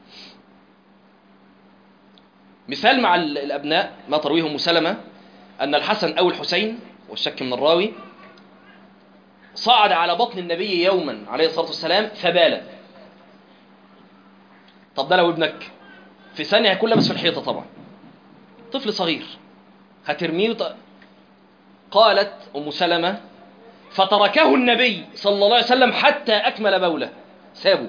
S1: مثال مع الأبناء ما ترويه أم سلمة أن الحسن أو الحسين والشك من الراوي صعد على بطن النبي يوما عليه الصلاة والسلام فبال طب ده لو ابنك في ثانية هيكون لابس في الحيطة طبعا طفل صغير هترميه وط... قالت أم سلمة فتركه النبي صلى الله عليه وسلم حتى أكمل بوله سابه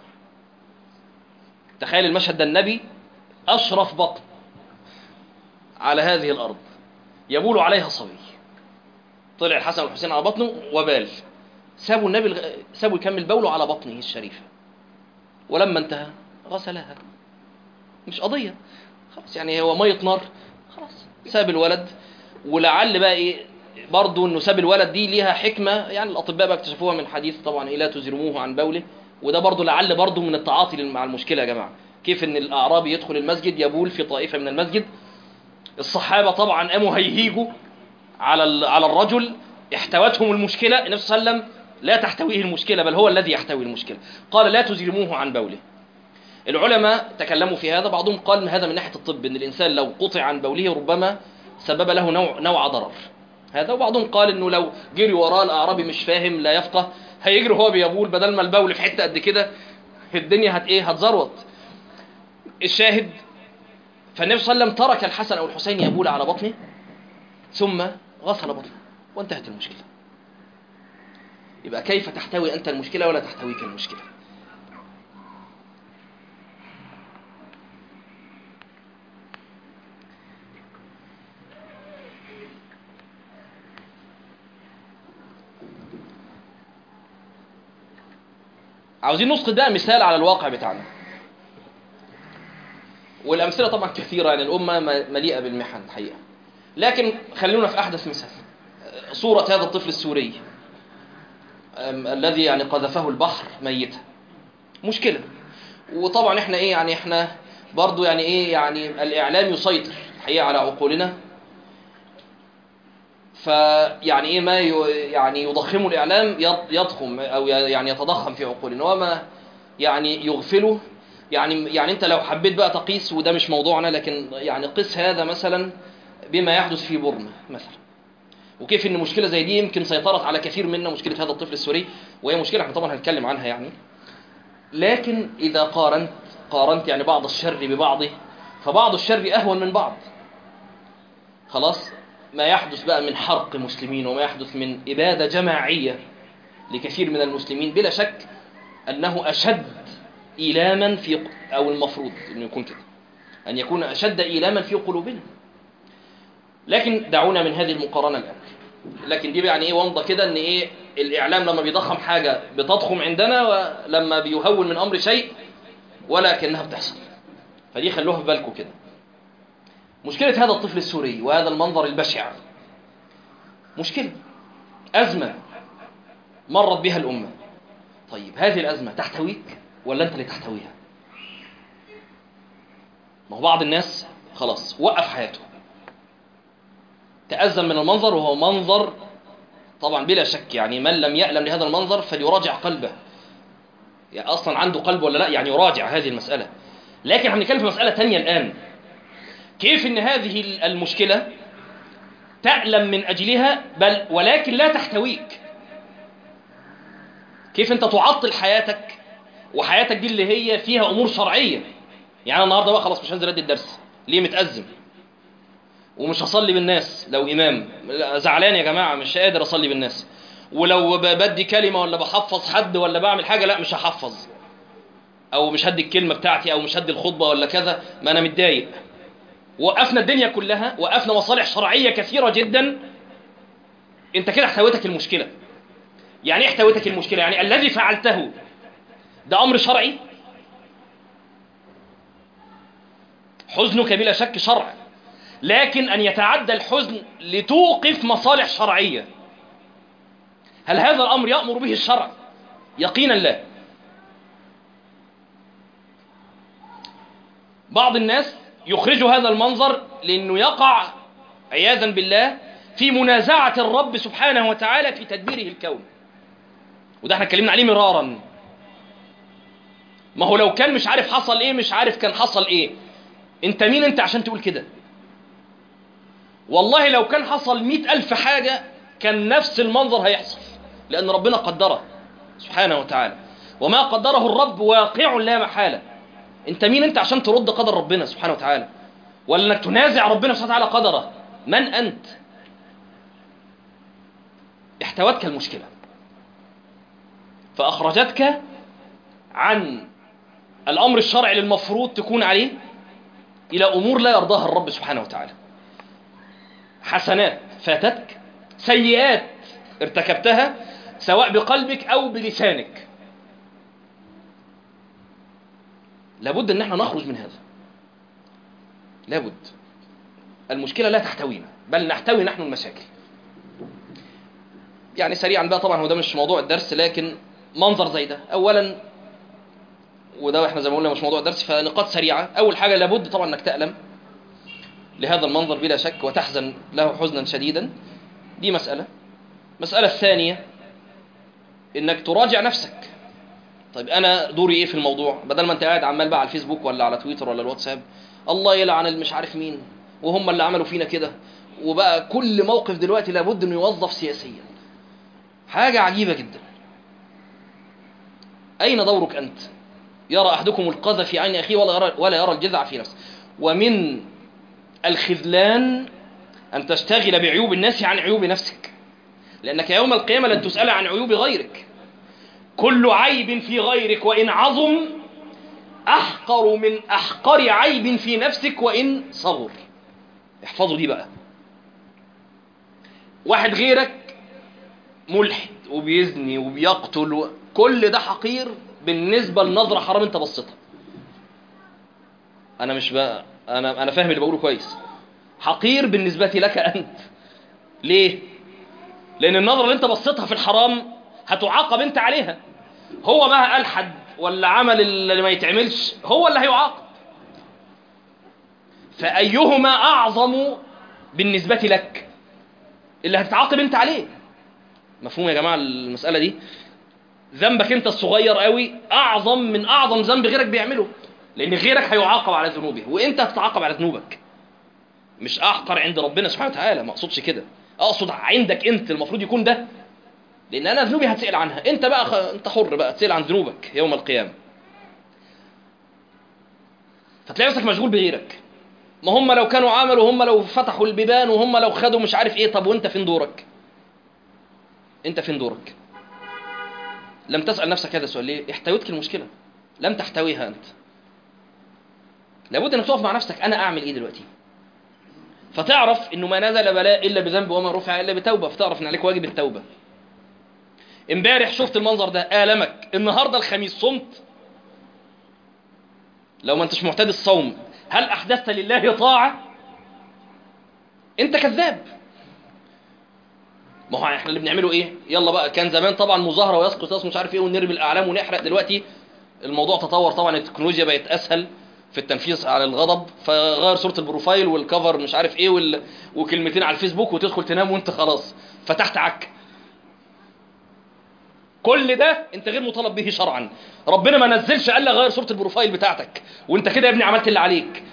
S1: تخيل المشهد ده النبي أشرف بطن على هذه الأرض يبول عليها صبي طلع الحسن والحسين على بطنه وبال سابوا النبي سابوا يكمل بوله على بطنه الشريفة ولما انتهى غسلها مش قضية خلاص يعني هو مية نار خلاص ساب الولد ولعل بقى ايه برضه انه ساب الولد دي ليها حكمة يعني الاطباء بقى اكتشفوها من حديث طبعا ايه لا تزرموه عن بوله وده برضه لعل برضه من التعاطي مع المشكلة يا جماعة كيف ان الاعرابي يدخل المسجد يبول في طائفة من المسجد الصحابة طبعا قاموا هيهيجوا على على الرجل احتوتهم المشكلة النبي صلى الله عليه وسلم لا تحتويه المشكلة بل هو الذي يحتوي المشكلة قال لا تزرموه عن بوله العلماء تكلموا في هذا بعضهم قال هذا من ناحية الطب ان الانسان لو قطع عن بوله ربما سبب له نوع, نوع ضرر هذا وبعضهم قال انه لو جري وراه الاعرابي مش فاهم لا يفقه هيجري هو بيبول بدل ما البول في حته قد كده الدنيا هت ايه هتزروط الشاهد فالنبي صلى الله عليه وسلم ترك الحسن او الحسين يبول على بطنه ثم غسل بطنه وانتهت المشكله يبقى كيف تحتوي انت المشكله ولا تحتويك المشكله عاوزين نسقط بقى مثال على الواقع بتاعنا والامثله طبعا كثيره يعني الامه مليئه بالمحن الحقيقه لكن خلونا في احدث مثال صوره هذا الطفل السوري الذي يعني قذفه البحر ميتا مشكله وطبعا احنا ايه يعني احنا برضو يعني ايه يعني الاعلام يسيطر الحقيقه على عقولنا فيعني ايه ما يعني يضخم الاعلام يضخم او يعني يتضخم في عقولنا وما يعني يغفله يعني يعني انت لو حبيت بقى تقيس وده مش موضوعنا لكن يعني قس هذا مثلا بما يحدث في بورما مثلا وكيف ان مشكله زي دي يمكن سيطرت على كثير منا مشكله هذا الطفل السوري وهي مشكله احنا طبعا هنتكلم عنها يعني لكن اذا قارنت قارنت يعني بعض الشر ببعضه فبعض الشر اهون من بعض خلاص ما يحدث بقى من حرق مسلمين وما يحدث من اباده جماعيه لكثير من المسلمين بلا شك انه اشد ايلاما في او المفروض انه يكون كده ان يكون اشد ايلاما في قلوبنا لكن دعونا من هذه المقارنه الان لكن دي يعني ايه ومضه كده ان ايه الاعلام لما بيضخم حاجه بتضخم عندنا ولما بيهون من امر شيء ولا كانها بتحصل فدي خلوها في بالكم كده مشكله هذا الطفل السوري وهذا المنظر البشع مشكله ازمه مرت بها الامه طيب هذه الازمه تحتويك ولا انت اللي تحتويها ما هو بعض الناس خلاص وقف حياته تأزم من المنظر وهو منظر طبعا بلا شك يعني من لم يألم لهذا المنظر فليراجع قلبه يعني أصلا عنده قلب ولا لا يعني يراجع هذه المسألة لكن احنا بنتكلم في مسألة تانية الآن كيف ان هذه المشكلة تألم من أجلها بل ولكن لا تحتويك كيف انت تعطل حياتك وحياتك دي اللي هي فيها امور شرعيه يعني انا النهارده بقى خلاص مش هنزل ادي الدرس ليه متازم ومش هصلي بالناس لو امام زعلان يا جماعه مش قادر اصلي بالناس ولو بدي كلمه ولا بحفظ حد ولا بعمل حاجه لا مش هحفظ او مش هدي الكلمه بتاعتي او مش هدي الخطبه ولا كذا ما انا متضايق وقفنا الدنيا كلها وقفنا مصالح شرعيه كثيره جدا انت كده احتويتك المشكله يعني ايه احتويتك المشكله يعني الذي فعلته ده امر شرعي حزنك بلا شك شرع لكن ان يتعدى الحزن لتوقف مصالح شرعيه هل هذا الامر يامر به الشرع يقينا لا بعض الناس يخرج هذا المنظر لانه يقع عياذا بالله في منازعه الرب سبحانه وتعالى في تدبيره الكون وده احنا اتكلمنا عليه مرارا ما هو لو كان مش عارف حصل ايه مش عارف كان حصل ايه انت مين انت عشان تقول كده والله لو كان حصل مئة ألف حاجة كان نفس المنظر هيحصل لأن ربنا قدره سبحانه وتعالى وما قدره الرب واقع لا محالة انت مين انت عشان ترد قدر ربنا سبحانه وتعالى ولا انك تنازع ربنا سبحانه وتعالى قدره من أنت احتوتك المشكلة فأخرجتك عن الأمر الشرعي المفروض تكون عليه إلى أمور لا يرضاها الرب سبحانه وتعالى حسنات فاتتك سيئات ارتكبتها سواء بقلبك أو بلسانك لابد أن احنا نخرج من هذا لابد المشكلة لا تحتوينا بل نحتوي نحن المشاكل يعني سريعا بقى طبعا هو ده مش موضوع الدرس لكن منظر زي ده اولا وده احنا زي ما قلنا مش موضوع الدرس فنقاط سريعه اول حاجه لابد طبعا انك تالم لهذا المنظر بلا شك وتحزن له حزنا شديدا دي مساله المساله الثانيه انك تراجع نفسك طيب انا دوري ايه في الموضوع بدل ما انت قاعد عمال بقى على الفيسبوك ولا على تويتر ولا الواتساب الله يلعن المش عارف مين وهم اللي عملوا فينا كده وبقى كل موقف دلوقتي لابد انه يوظف سياسيا حاجة عجيبة جدا أين دورك أنت يرى أحدكم القذى في عين أخيه ولا يرى, ولا يرى الجذع في نفسه ومن الخذلان أن تشتغل بعيوب الناس عن عيوب نفسك لأنك يوم القيامة لن تسأل عن عيوب غيرك كل عيب في غيرك وإن عظم أحقر من أحقر عيب في نفسك وإن صغر احفظوا دي بقى واحد غيرك ملحد وبيزني وبيقتل و... كل ده حقير بالنسبة لنظرة حرام انت بصيتها انا مش بقى انا انا فاهم اللي بقوله كويس حقير بالنسبة لك انت ليه لان النظرة اللي انت بصيتها في الحرام هتعاقب انت عليها هو ما ألحد ولا عمل اللي ما يتعملش هو اللي هيعاقب فأيهما أعظم بالنسبة لك اللي هتتعاقب انت عليه مفهوم يا جماعة المسألة دي ذنبك انت الصغير قوي أعظم من أعظم ذنب غيرك بيعمله لأن غيرك هيعاقب على ذنوبه وانت هتتعاقب على ذنوبك مش أحقر عند ربنا سبحانه وتعالى ما أقصدش كده أقصد عندك انت المفروض يكون ده لان انا ذنوبي هتسال عنها انت بقى خ... انت حر بقى تسال عن ذنوبك يوم القيامه فتلاقي نفسك مشغول بغيرك ما هم لو كانوا عملوا هم لو فتحوا البيبان وهم لو خدوا مش عارف ايه طب وانت فين دورك انت فين دورك لم تسال نفسك هذا السؤال ليه احتويتك المشكله لم تحتويها انت لابد انك تقف مع نفسك انا اعمل ايه دلوقتي فتعرف انه ما نزل بلاء الا بذنب وما رفع الا بتوبه فتعرف ان عليك واجب التوبه امبارح شفت المنظر ده آلمك النهارده الخميس صمت لو ما انتش معتاد الصوم هل احدثت لله طاعه انت كذاب ما هو احنا اللي بنعمله ايه يلا بقى كان زمان طبعا مظاهره ويسقط راس مش عارف ايه ونرمي الاعلام ونحرق دلوقتي الموضوع تطور طبعا التكنولوجيا بقت اسهل في التنفيذ على الغضب فغير صوره البروفايل والكفر مش عارف ايه وال... وكلمتين على الفيسبوك وتدخل تنام وانت خلاص فتحت عك كل ده انت غير مطالب به شرعا ربنا ما نزلش قال لك غير صوره البروفايل بتاعتك وانت كده يا ابني عملت اللي عليك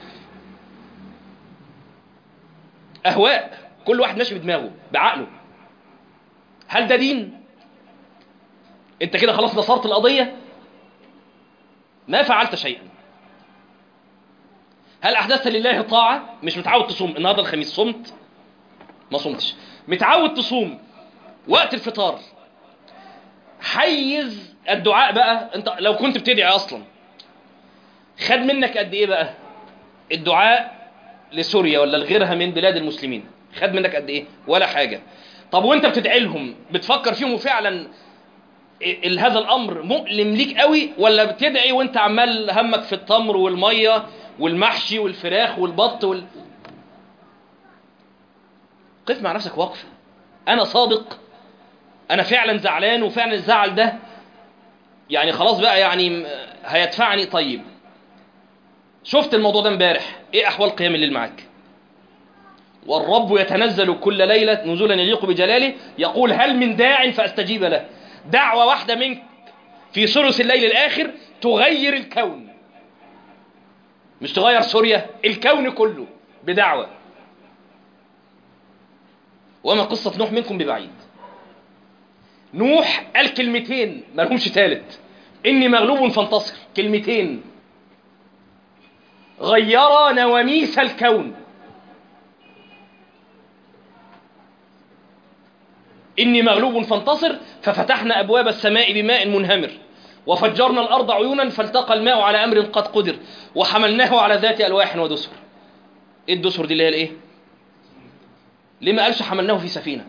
S1: اهواء كل واحد ماشي بدماغه بعقله هل ده دين انت كده خلاص نصرت القضيه ما فعلت شيئا هل احدثت لله طاعه مش متعود تصوم النهارده الخميس صمت ما صمتش متعود تصوم وقت الفطار حيز الدعاء بقى انت لو كنت بتدعي اصلا خد منك قد ايه بقى الدعاء لسوريا ولا لغيرها من بلاد المسلمين خد منك قد ايه ولا حاجه طب وانت بتدعي لهم بتفكر فيهم وفعلا ال- هذا الامر مؤلم ليك قوي ولا بتدعي وانت عمال همك في التمر والميه والمحشي والفراخ والبط وال... قف مع نفسك وقفه انا صادق انا فعلا زعلان وفعلا الزعل ده يعني خلاص بقى يعني هيدفعني طيب شفت الموضوع ده امبارح ايه احوال قيام الليل معاك والرب يتنزل كل ليلة نزولا يليق بجلاله يقول هل من داع فاستجيب له دعوة واحدة منك في ثلث الليل الاخر تغير الكون مش تغير سوريا الكون كله بدعوة وما قصة نوح منكم ببعيد نوح قال كلمتين ما لهمش ثالث اني مغلوب فانتصر كلمتين غيرا نواميس الكون اني مغلوب فانتصر ففتحنا ابواب السماء بماء منهمر وفجرنا الارض عيونا فالتقى الماء على امر قد قدر وحملناه على ذات الواح ودسر ايه الدسر دي اللي هي الايه ليه ما قالش حملناه في سفينه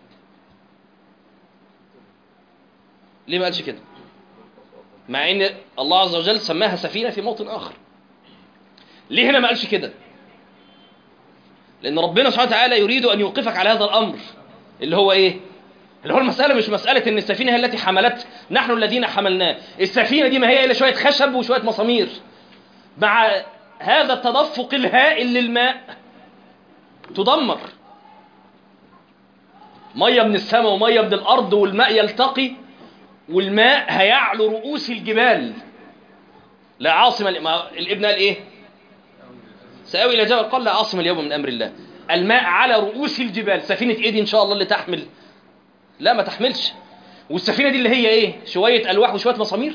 S1: ليه ما قالش كده مع ان الله عز وجل سماها سفينه في موطن اخر ليه هنا ما قالش كده لان ربنا سبحانه وتعالى يريد ان يوقفك على هذا الامر اللي هو ايه اللي هو المسألة مش مسألة إن السفينة هي التي حملت نحن الذين حملناه السفينة دي ما هي إلا شوية خشب وشوية مسامير مع هذا التدفق الهائل للماء تدمر مية من السماء ومية من الأرض والماء يلتقي والماء هيعلو رؤوس الجبال لا عاصم ال- ما الابن قال ايه سآوي الى جبل قال لا عاصم اليوم من امر الله الماء على رؤوس الجبال سفينه ايه دي ان شاء الله اللي تحمل لا ما تحملش والسفينه دي اللي هي ايه شويه الواح وشويه مسامير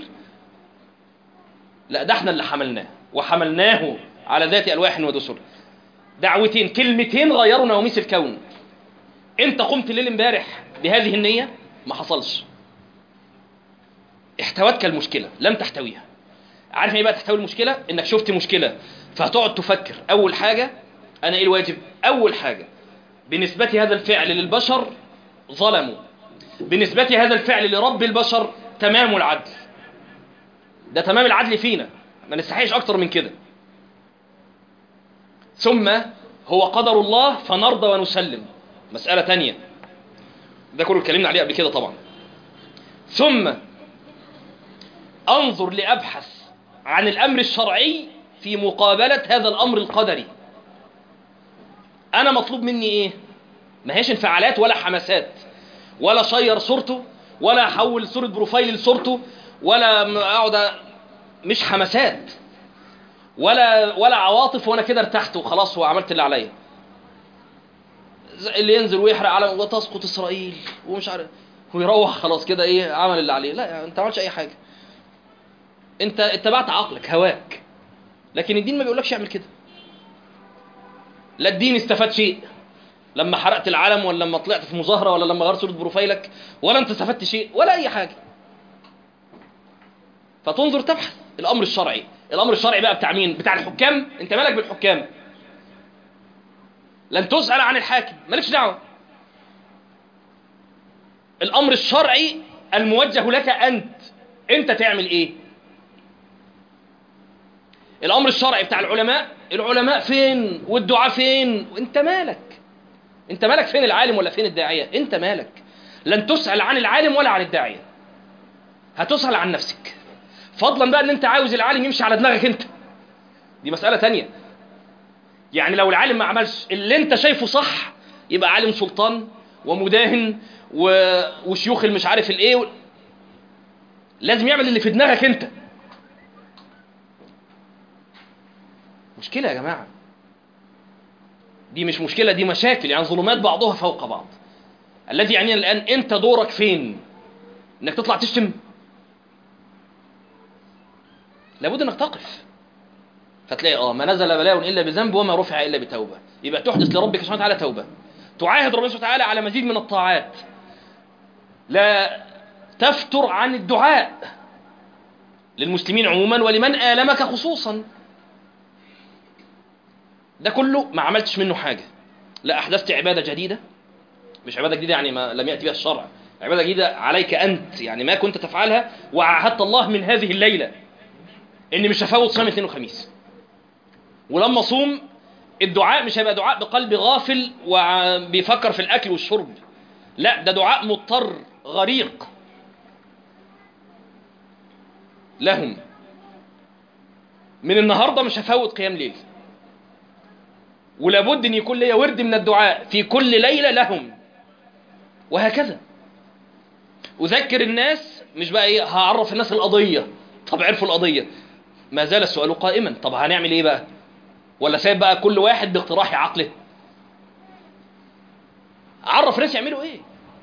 S1: لا ده احنا اللي حملناه وحملناه على ذات الواح ودسر دعوتين كلمتين غيروا نواميس الكون انت قمت الليل امبارح بهذه النيه ما حصلش احتوتك المشكله لم تحتويها عارف ايه بقى تحتوي المشكله انك شفت مشكله فهتقعد تفكر اول حاجه انا ايه الواجب اول حاجه بنسبه هذا الفعل للبشر ظلموا بنسبه هذا الفعل لرب البشر تمام العدل ده تمام العدل فينا ما نستحيش اكتر من كده ثم هو قدر الله فنرضى ونسلم مسألة تانية ده كله اتكلمنا عليه قبل كده طبعا ثم انظر لأبحث عن الأمر الشرعي في مقابلة هذا الأمر القدري أنا مطلوب مني إيه؟ ما هيش انفعالات ولا حماسات ولا شير صورته ولا أحول صورة بروفايل لصورته ولا م- أقعد أ- مش حماسات ولا ولا عواطف وانا كده ارتحت وخلاص وعملت اللي عليا زي اللي ينزل ويحرق علم وتسقط اسرائيل ومش عارف ويروح خلاص كده ايه عمل اللي عليه لا يعني انت ما عملتش اي حاجه انت اتبعت عقلك هواك لكن الدين ما بيقولكش اعمل كده لا الدين استفاد شيء لما حرقت العلم ولا لما طلعت في مظاهره ولا لما غيرت صوره بروفايلك ولا انت استفدت شيء ولا اي حاجه فتنظر تبحث الامر الشرعي الامر الشرعي بقى بتاع مين بتاع الحكام انت مالك بالحكام لن تسال عن الحاكم مالكش دعوه الامر الشرعي الموجه لك انت انت تعمل ايه الامر الشرعي بتاع العلماء العلماء فين والدعاء فين وانت مالك انت مالك فين العالم ولا فين الداعيه انت مالك لن تسال عن العالم ولا عن الداعيه هتسال عن نفسك فضلا بقى ان انت عاوز العالم يمشي على دماغك انت دي مسألة تانية يعني لو العالم ما عملش اللي انت شايفه صح يبقى عالم سلطان ومداهن و... وشيوخ المش عارف الايه و... لازم يعمل اللي في دماغك انت مشكلة يا جماعة دي مش مشكلة دي مشاكل يعني ظلمات بعضها فوق بعض الذي يعني الآن انت دورك فين انك تطلع تشتم لابد انك تقف فتلاقي اه ما نزل بلاء الا بذنب وما رفع الا بتوبه يبقى تحدث لربك سبحانه وتعالى توبه تعاهد ربنا سبحانه وتعالى على مزيد من الطاعات لا تفتر عن الدعاء للمسلمين عموما ولمن آلمك خصوصا ده كله ما عملتش منه حاجة لا أحدثت عبادة جديدة مش عبادة جديدة يعني ما لم يأتي بها الشرع عبادة جديدة عليك أنت يعني ما كنت تفعلها وعاهدت الله من هذه الليلة إني مش هفوت صيام اثنين وخميس ولما صوم الدعاء مش هيبقى دعاء بقلب غافل وبيفكر في الأكل والشرب لا ده دعاء مضطر غريق لهم من النهارده مش هفوت قيام ليل ولابد ان يكون ليا ورد من الدعاء في كل ليله لهم وهكذا اذكر الناس مش بقى ايه هعرف الناس القضيه طب عرفوا القضيه ما زال السؤال قائما طب هنعمل ايه بقى ولا سايب بقى كل واحد باقتراح عقله عرف الناس يعملوا ايه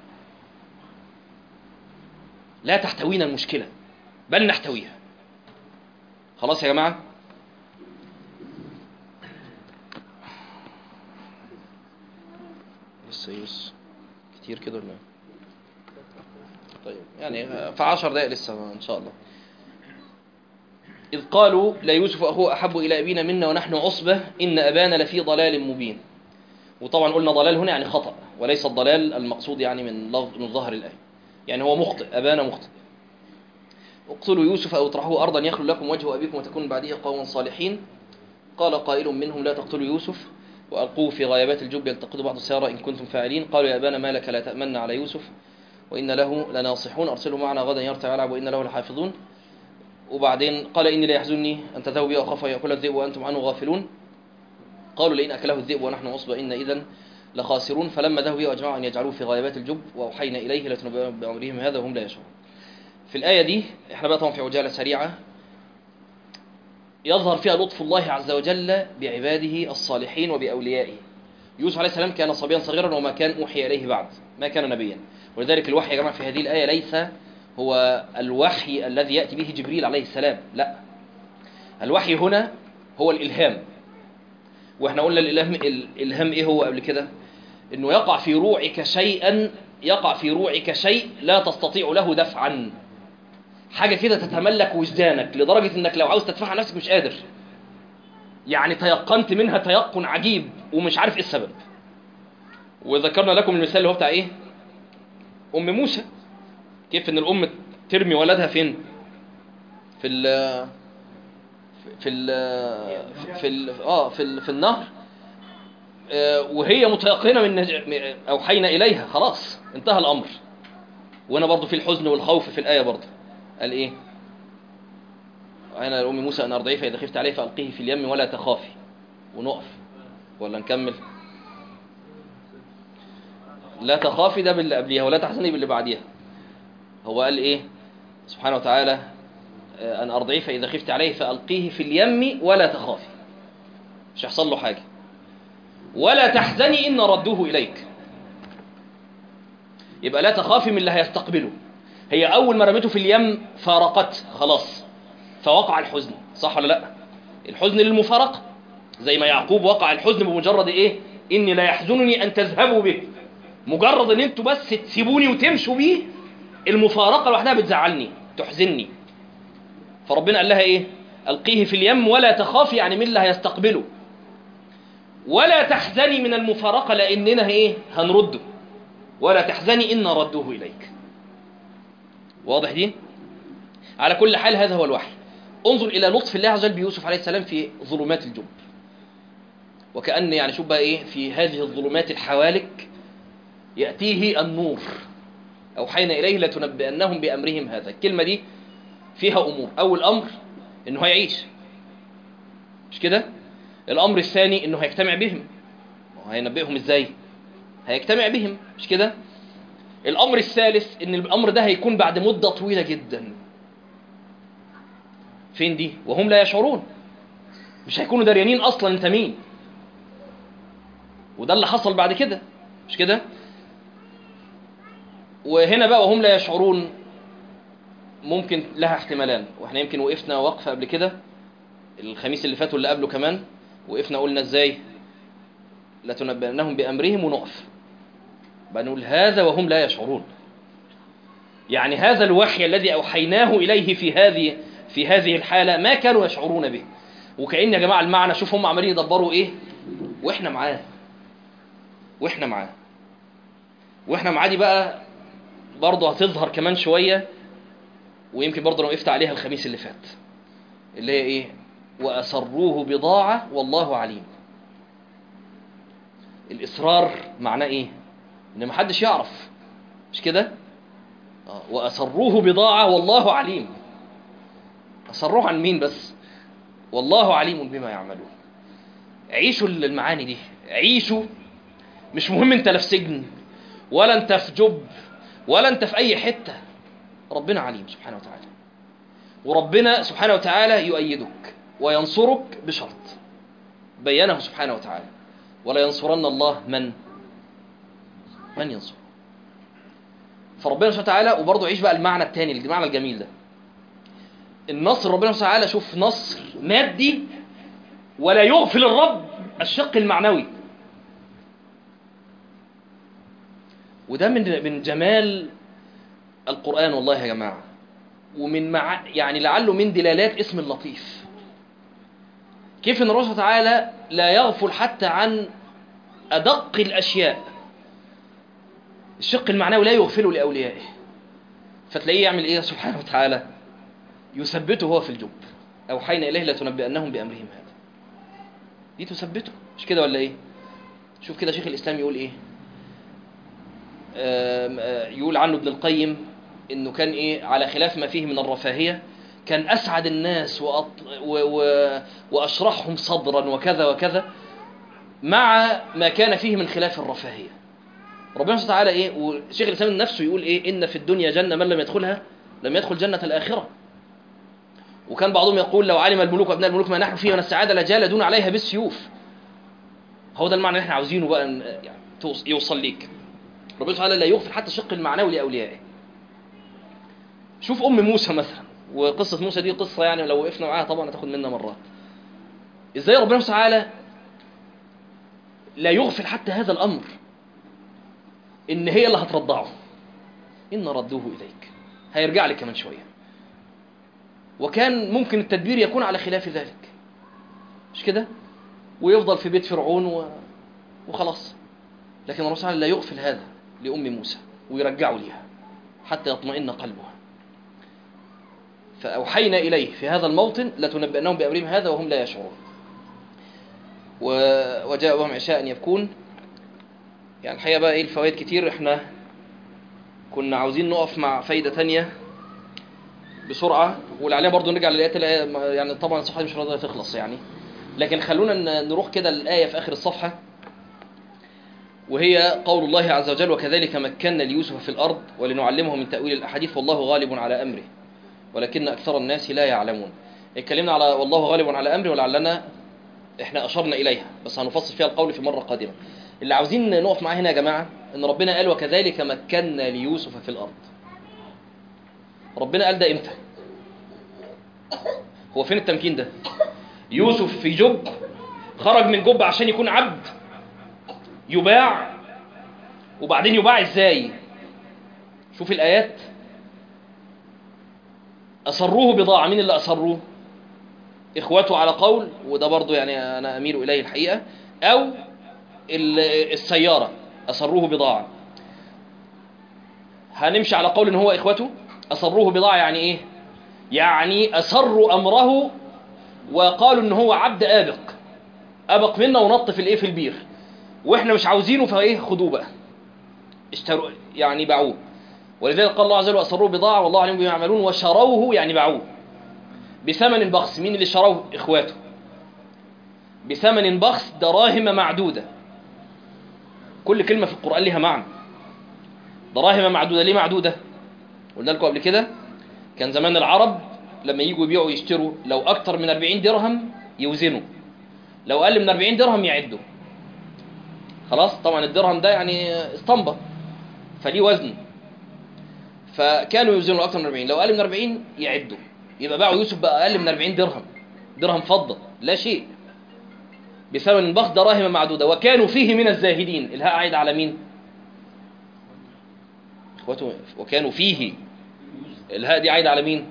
S1: لا تحتوينا المشكله بل نحتويها خلاص يا جماعه لسه يوس كتير كده ولا إيه؟ طيب يعني في عشر دقايق لسه ان شاء الله إذ قالوا لا يوسف أخوه أحب إلى أبينا منا ونحن عصبة إن أبانا لفي ضلال مبين وطبعا قلنا ضلال هنا يعني خطأ وليس الضلال المقصود يعني من لفظ من ظهر الآية يعني هو مخطئ أبانا مخطئ اقتلوا يوسف أو اطرحوه أرضا يخلو لكم وجه أبيكم وتكون بعده قوما صالحين قال قائل منهم لا تقتلوا يوسف وألقوه في غيابات الجب يلتقطوا بعض السيارة إن كنتم فاعلين قالوا يا أبانا ما لك لا تأمن على يوسف وإن له لناصحون أرسله معنا غدا يرتع ويلعب وإن له لحافظون وبعدين قال إني لا يحزنني أن تذهبوا بي وأخاف أن يأكل الذئب وأنتم عنه غافلون قالوا لئن أكله الذئب ونحن عصبة إن إذا لخاسرون فلما ذهبوا به وأجمعوا أن يجعلوه في غيابات الجب وأوحينا إليه لتنبئهم بأمرهم هذا وهم لا يشعرون في الآية دي احنا بقى طبعا في عجالة سريعة يظهر فيها لطف الله عز وجل بعباده الصالحين وبأوليائه يوسف عليه السلام كان صبيا صغيرا وما كان أوحي إليه بعد ما كان نبيا ولذلك الوحي يا جماعة في هذه الآية ليس هو الوحي الذي يأتي به جبريل عليه السلام لا الوحي هنا هو الإلهام واحنا قلنا الإلهام, الإلهام إيه هو قبل كده إنه يقع في روعك شيئا يقع في روعك شيء لا تستطيع له دفعا حاجة كده تتملك وجدانك لدرجة انك لو عاوز تدفعها نفسك مش قادر يعني تيقنت منها تيقن عجيب ومش عارف ايه السبب وذكرنا لكم المثال اللي هو بتاع ايه ام موسى كيف ان الام ترمي ولدها فين في ال في ال في ال اه في ال في النهر آه، وهي متيقنه من نج- اوحينا اليها خلاص انتهى الامر وهنا برضو في الحزن والخوف في الايه برضو قال ايه انا لام موسى ان ارضعيه فاذا خفت عليه فالقيه في اليم ولا تخافي ونقف ولا نكمل لا تخافي ده باللي قبليها ولا تحزني باللي بعديها هو قال ايه سبحانه وتعالى آه، ان ارضعيه فاذا خفت عليه فالقيه في اليم ولا تخافي مش هيحصل له حاجه ولا تحزني ان ردوه اليك يبقى لا تخافي من اللي هيستقبله هي اول ما رميته في اليم فارقت خلاص فوقع الحزن صح ولا لا الحزن للمفارقه زي ما يعقوب وقع الحزن بمجرد ايه اني لا يحزنني ان تذهبوا به مجرد ان انتوا بس تسيبوني وتمشوا بيه المفارقه لوحدها بتزعلني تحزني فربنا قال لها ايه القيه في اليم ولا تخافي يعني مين اللي هيستقبله ولا تحزني من المفارقه لاننا ايه هنرده ولا تحزني ان ردوه اليك واضح دي على كل حال هذا هو الوحي انظر الى لطف الله عز وجل بيوسف عليه السلام في ظلمات الجب وكأن يعني شوف بقى ايه في هذه الظلمات الحوالك يأتيه النور أوحينا إليه لتنبئنهم بأمرهم هذا الكلمة دي فيها أمور أول أمر إنه هيعيش مش كده الأمر الثاني إنه هيجتمع بهم هينبئهم إزاي هيجتمع بهم مش كده الأمر الثالث إن الأمر ده هيكون بعد مدة طويلة جدا فين دي وهم لا يشعرون مش هيكونوا دريانين أصلا أنت مين وده اللي حصل بعد كده مش كده وهنا بقى وهم لا يشعرون ممكن لها احتمالان واحنا يمكن وقفنا وقفه قبل كده الخميس اللي فات واللي قبله كمان وقفنا قلنا ازاي لتنبئنهم بامرهم ونقف بقى نقول هذا وهم لا يشعرون يعني هذا الوحي الذي اوحيناه اليه في هذه في هذه الحاله ما كانوا يشعرون به وكأن يا جماعه المعنى شوف هم عمالين يدبروا ايه واحنا معاه واحنا معاه واحنا معاه دي بقى برضه هتظهر كمان شويه ويمكن برضه انا وقفت عليها الخميس اللي فات اللي هي ايه واسروه بضاعه والله عليم الاصرار معناه ايه ان محدش يعرف مش كده آه. واسروه بضاعه والله عليم اسروه عن مين بس والله عليم بما يعملون عيشوا المعاني دي عيشوا مش مهم انت لا في سجن ولا انت في جب ولا انت في اي حته ربنا عليم سبحانه وتعالى وربنا سبحانه وتعالى يؤيدك وينصرك بشرط بينه سبحانه وتعالى ولا ينصرن الله من من ينصر فربنا سبحانه وتعالى وبرضه عيش بقى المعنى الثاني المعنى الجميل ده النصر ربنا سبحانه وتعالى شوف نصر مادي ولا يغفل الرب الشق المعنوي وده من من جمال القرآن والله يا جماعة ومن مع يعني لعله من دلالات اسم اللطيف كيف ان الله تعالى لا يغفل حتى عن أدق الأشياء الشق المعنوي لا يغفله لأوليائه فتلاقيه يعمل إيه سبحانه وتعالى يثبته هو في الجب أوحينا إليه لتنبئنهم بأمرهم هذا دي تثبته مش كده ولا إيه شوف كده شيخ الإسلام يقول إيه يقول عنه ابن القيم انه كان ايه على خلاف ما فيه من الرفاهيه كان اسعد الناس وأط... و... و... واشرحهم صدرا وكذا وكذا مع ما كان فيه من خلاف الرفاهيه ربنا سبحانه وتعالى ايه وشيخ الاسلام نفسه يقول ايه ان في الدنيا جنه من لم يدخلها لم يدخل جنة الآخرة وكان بعضهم يقول لو علم الملوك وابناء الملوك ما نحن فيه من السعادة لجالدون عليها بالسيوف هو ده المعنى اللي احنا عاوزينه بقى ان- يعني توص- يوصل ليك ربنا سبحانه لا يغفل حتى الشق المعنوي لأوليائه شوف أم موسى مثلا وقصة موسى دي قصة يعني لو وقفنا معاها طبعا هتاخد منا مرات ازاي ربنا سبحانه وتعالى لا يغفل حتى هذا الأمر إن هي اللي هترضعه إن ردوه إليك هيرجع لك كمان شوية وكان ممكن التدبير يكون على خلاف ذلك مش كده ويفضل في بيت فرعون و... وخلاص لكن الرسول صلى الله عليه وسلم لا يغفل هذا لأم موسى ويرجعه ليها حتى يطمئن قلبها فأوحينا إليه في هذا الموطن لتنبئنهم بأمرهم هذا وهم لا يشعرون و- وجاء وهم عشاء يبكون يعني الحقيقة بقى إيه الفوائد كتير إحنا كنا عاوزين نقف مع فايدة تانية بسرعة واللي عليها برضو نرجع للآيات اللي هي- يعني طبعا الصفحة دي مش راضية تخلص يعني لكن خلونا ن- نروح كده للآية في آخر الصفحة وهي قول الله عز وجل وكذلك مكنا ليوسف في الأرض ولنعلمه من تأويل الأحاديث والله غالب على أمره ولكن أكثر الناس لا يعلمون اتكلمنا على والله غالب على أمره ولعلنا احنا أشرنا إليها بس هنفصل فيها القول في مرة قادمة اللي عاوزين نقف معاه هنا يا جماعة ان ربنا قال وكذلك مكنا ليوسف في الأرض ربنا قال ده امتى هو فين التمكين ده يوسف في جب خرج من جب عشان يكون عبد يباع وبعدين يباع ازاي شوف الآيات أسروه بضاعة مين اللي أسروه إخوته على قول وده برضو يعني أنا أميل إليه الحقيقة أو ال- السيارة أسروه بضاعة هنمشي على قول إن هو إخوته أسروه بضاعة يعني إيه يعني أسروا أمره وقالوا إن هو عبد آبق أبق منا ونط في الإيه في البير وإحنا مش عاوزينه فإيه خدوه بقى اشتروا يعني باعوه ولذلك قال الله عز وجل وأسروه بضاعة والله عليهم بما يعملون وشروه يعني باعوه بثمن بخس مين اللي شروه إخواته بثمن بخس دراهم معدودة كل كلمة في القرآن لها معنى دراهم معدودة ليه معدودة قلنا لكم قبل كده كان زمان العرب لما يجوا يبيعوا يشتروا لو أكتر من 40 درهم يوزنوا لو أقل من 40 درهم يعدوا خلاص طبعا الدرهم ده يعني اسطمبة فليه وزن فكانوا يوزنوا أكتر من 40 لو أقل من 40 يعدوا يبقى باعوا يوسف بقى أقل من 40 درهم درهم فضة لا شيء بثمن بخس دراهم معدودة وكانوا فيه من الزاهدين الهاء عايد على مين اخوته وكانوا فيه الهاء دي عايدة على مين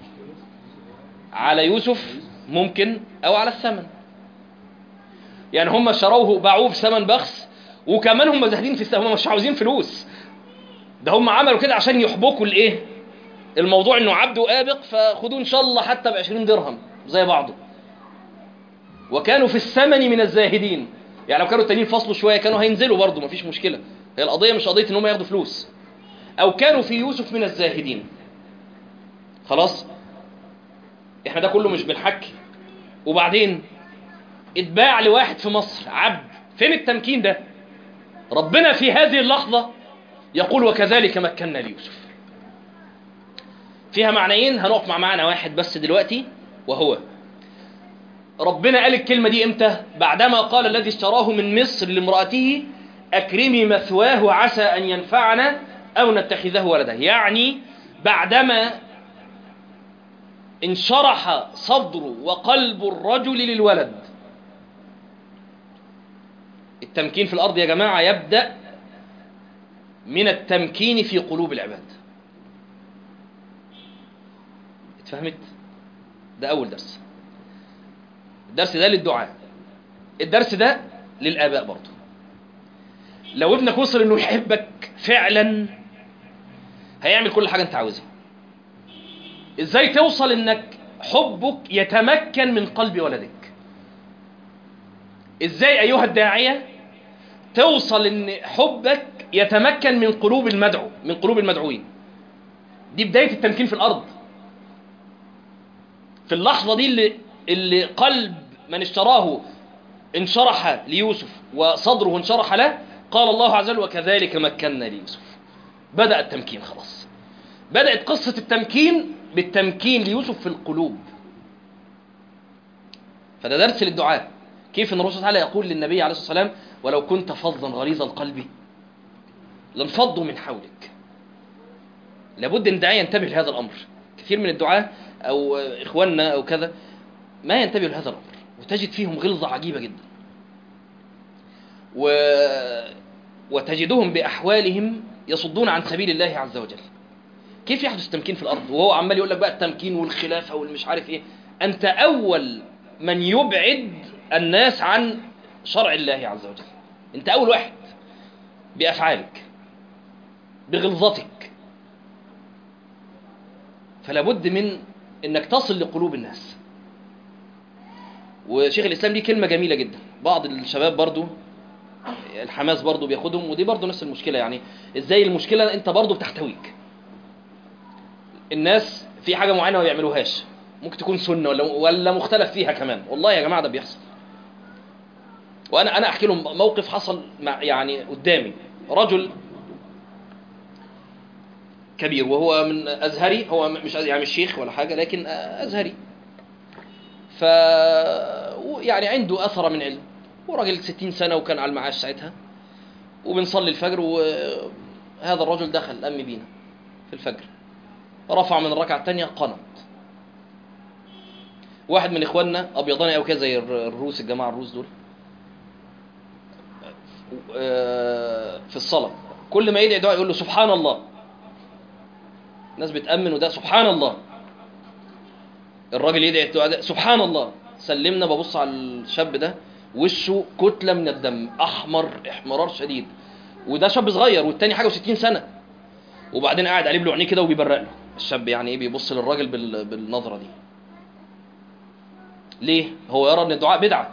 S1: على يوسف ممكن او على الثمن يعني هم شروه باعوه بثمن بخس وكمان هم زاهدين في الثمن هم مش عاوزين فلوس ده هم عملوا كده عشان يحبكوا الايه الموضوع انه عبد وآبق فخدوه ان شاء الله حتى ب 20 درهم زي بعضه وكانوا في الثمن من الزاهدين يعني لو كانوا التانيين فصلوا شويه كانوا هينزلوا برضه مفيش مشكله هي القضيه مش قضيه ان هم ياخدوا فلوس او كانوا في يوسف من الزاهدين خلاص احنا ده كله مش بالحكي وبعدين اتباع لواحد في مصر عبد فين التمكين ده ربنا في هذه اللحظه يقول وكذلك مكنا ليوسف فيها معنيين هنقف مع معنى واحد بس دلوقتي وهو ربنا قال الكلمة دي امتى بعدما قال الذي اشتراه من مصر لامرأته أكرمي مثواه عسى أن ينفعنا أو نتخذه ولدا يعني بعدما انشرح صدر وقلب الرجل للولد التمكين في الأرض يا جماعة يبدأ من التمكين في قلوب العباد اتفهمت ده أول درس الدرس ده للدعاء الدرس ده للآباء برضه لو ابنك وصل انه يحبك فعلا هيعمل كل حاجة انت عاوزها ازاي توصل انك حبك يتمكن من قلب ولدك ازاي ايها الداعية توصل ان حبك يتمكن من قلوب المدعو من قلوب المدعوين دي بداية التمكين في الارض في اللحظة دي اللي, اللي قلب من اشتراه انشرح ليوسف وصدره انشرح له قال الله عز وجل وكذلك مكنا ليوسف بدأ التمكين خلاص بدأت قصة التمكين بالتمكين ليوسف في القلوب فده درس للدعاء كيف ان الرسول تعالى يقول للنبي عليه الصلاة والسلام ولو كنت فظا غليظ القلب لانفضوا من حولك لابد ان الداعية ينتبه لهذا الأمر كثير من الدعاة أو إخواننا أو كذا ما ينتبه لهذا الأمر وتجد فيهم غلظة عجيبة جدا و... وتجدهم بأحوالهم يصدون عن سبيل الله عز وجل كيف يحدث تمكين في الأرض وهو عمال يقول لك بقى التمكين والخلافة والمش عارف إيه أنت أول من يبعد الناس عن شرع الله عز وجل أنت أول واحد بأفعالك بغلظتك فلا بد من انك تصل لقلوب الناس وشيخ الاسلام دي كلمه جميله جدا بعض الشباب برضو الحماس برضو بياخدهم ودي برضو نفس المشكله يعني ازاي المشكله انت برضو بتحتويك الناس في حاجه معينه ما بيعملوهاش ممكن تكون سنه ولا ولا مختلف فيها كمان والله يا جماعه ده بيحصل وانا انا احكي لهم موقف حصل مع يعني قدامي رجل كبير وهو من ازهري هو مش يعني مش شيخ ولا حاجه لكن ازهري ف يعني عنده اثر من علم وراجل 60 سنه وكان على المعاش ساعتها وبنصلي الفجر وهذا الرجل دخل أم بينا في الفجر رفع من الركعه الثانيه قنط واحد من اخواننا ابيضاني او كده زي الروس الجماعه الروس دول في الصلاه كل ما يدعي دعاء يقول له سبحان الله الناس بتأمن وده سبحان الله الراجل يدعي الدعاء ده سبحان الله سلمنا ببص على الشاب ده وشه كتلة من الدم أحمر احمرار شديد وده شاب صغير والتاني حاجة وستين سنة وبعدين قاعد قلب له عينيه كده وبيبرق له الشاب يعني ايه بيبص للراجل بال... بالنظرة دي ليه؟ هو يرى ان الدعاء بدعة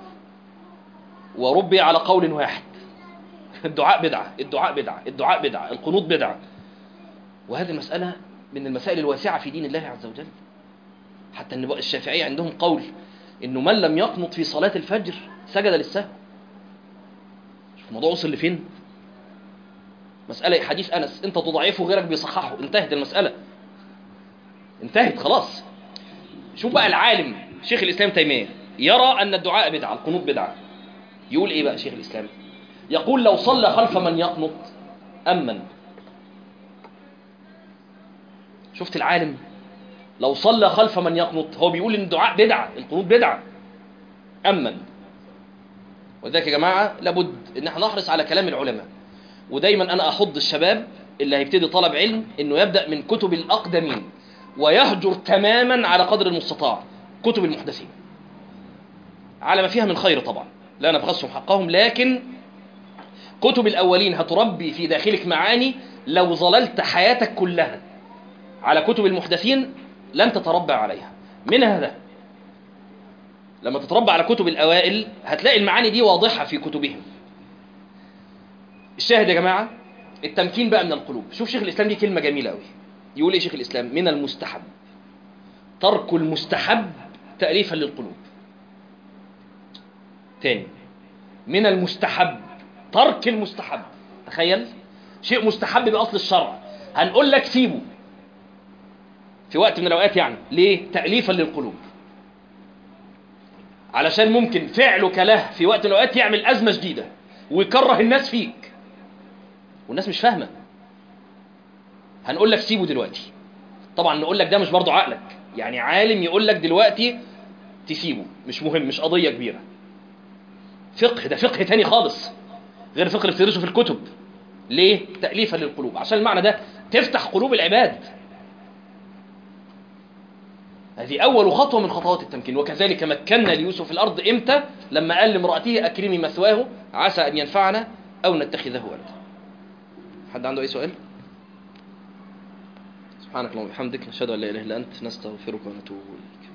S1: وربي على قول واحد الدعاء بدعة الدعاء بدعة الدعاء بدعة القنوط بدعة وهذه المسألة من المسائل الواسعة في دين الله عز وجل حتى ان الشافعية عندهم قول انه من لم يقنط في صلاة الفجر سجد للسهو شوف الموضوع وصل لفين مسألة حديث أنس أنت تضعفه غيرك بيصححه انتهت المسألة انتهت خلاص شوف بقى العالم شيخ الإسلام تيمية يرى أن الدعاء بدعة القنوط بدعة يقول إيه بقى شيخ الإسلام يقول لو صلى خلف من يقنط أمن شفت العالم لو صلى خلف من يقنط هو بيقول ان الدعاء بدعه القنوط بدعه امن وذلك يا جماعه لابد ان احنا نحرص على كلام العلماء ودايما انا احض الشباب اللي هيبتدي طلب علم انه يبدا من كتب الاقدمين ويهجر تماما على قدر المستطاع كتب المحدثين على ما فيها من خير طبعا لا نبخسهم حقهم لكن كتب الاولين هتربي في داخلك معاني لو ظللت حياتك كلها على كتب المحدثين لن تتربى عليها من هذا لما تتربى على كتب الأوائل هتلاقي المعاني دي واضحة في كتبهم الشاهد يا جماعة التمكين بقى من القلوب شوف شيخ الإسلام دي كلمة جميلة قوي يقول ايه شيخ الإسلام من المستحب ترك المستحب تأليفا للقلوب تاني من المستحب ترك المستحب تخيل شيء مستحب بأصل الشرع هنقول لك سيبه في وقت من الأوقات يعني ليه؟ تأليفا للقلوب علشان ممكن فعلك له في وقت من الأوقات يعمل أزمة جديدة ويكره الناس فيك والناس مش فاهمة هنقول لك سيبه دلوقتي طبعا نقول لك ده مش برضو عقلك يعني عالم يقول لك دلوقتي تسيبه مش مهم مش قضية كبيرة فقه ده فقه تاني خالص غير فقه اللي بتدرسه في الكتب ليه؟ تأليفا للقلوب عشان المعنى ده تفتح قلوب العباد هذه أول خطوة من خطوات التمكين وكذلك مكنا ليوسف في الأرض إمتى لما قال لامرأته أكرمي مثواه عسى أن ينفعنا أو نتخذه ولدا حد عنده أي سؤال؟ سبحانك اللهم وبحمدك نشهد أن لا إله إلا أنت نستغفرك ونتوب إليك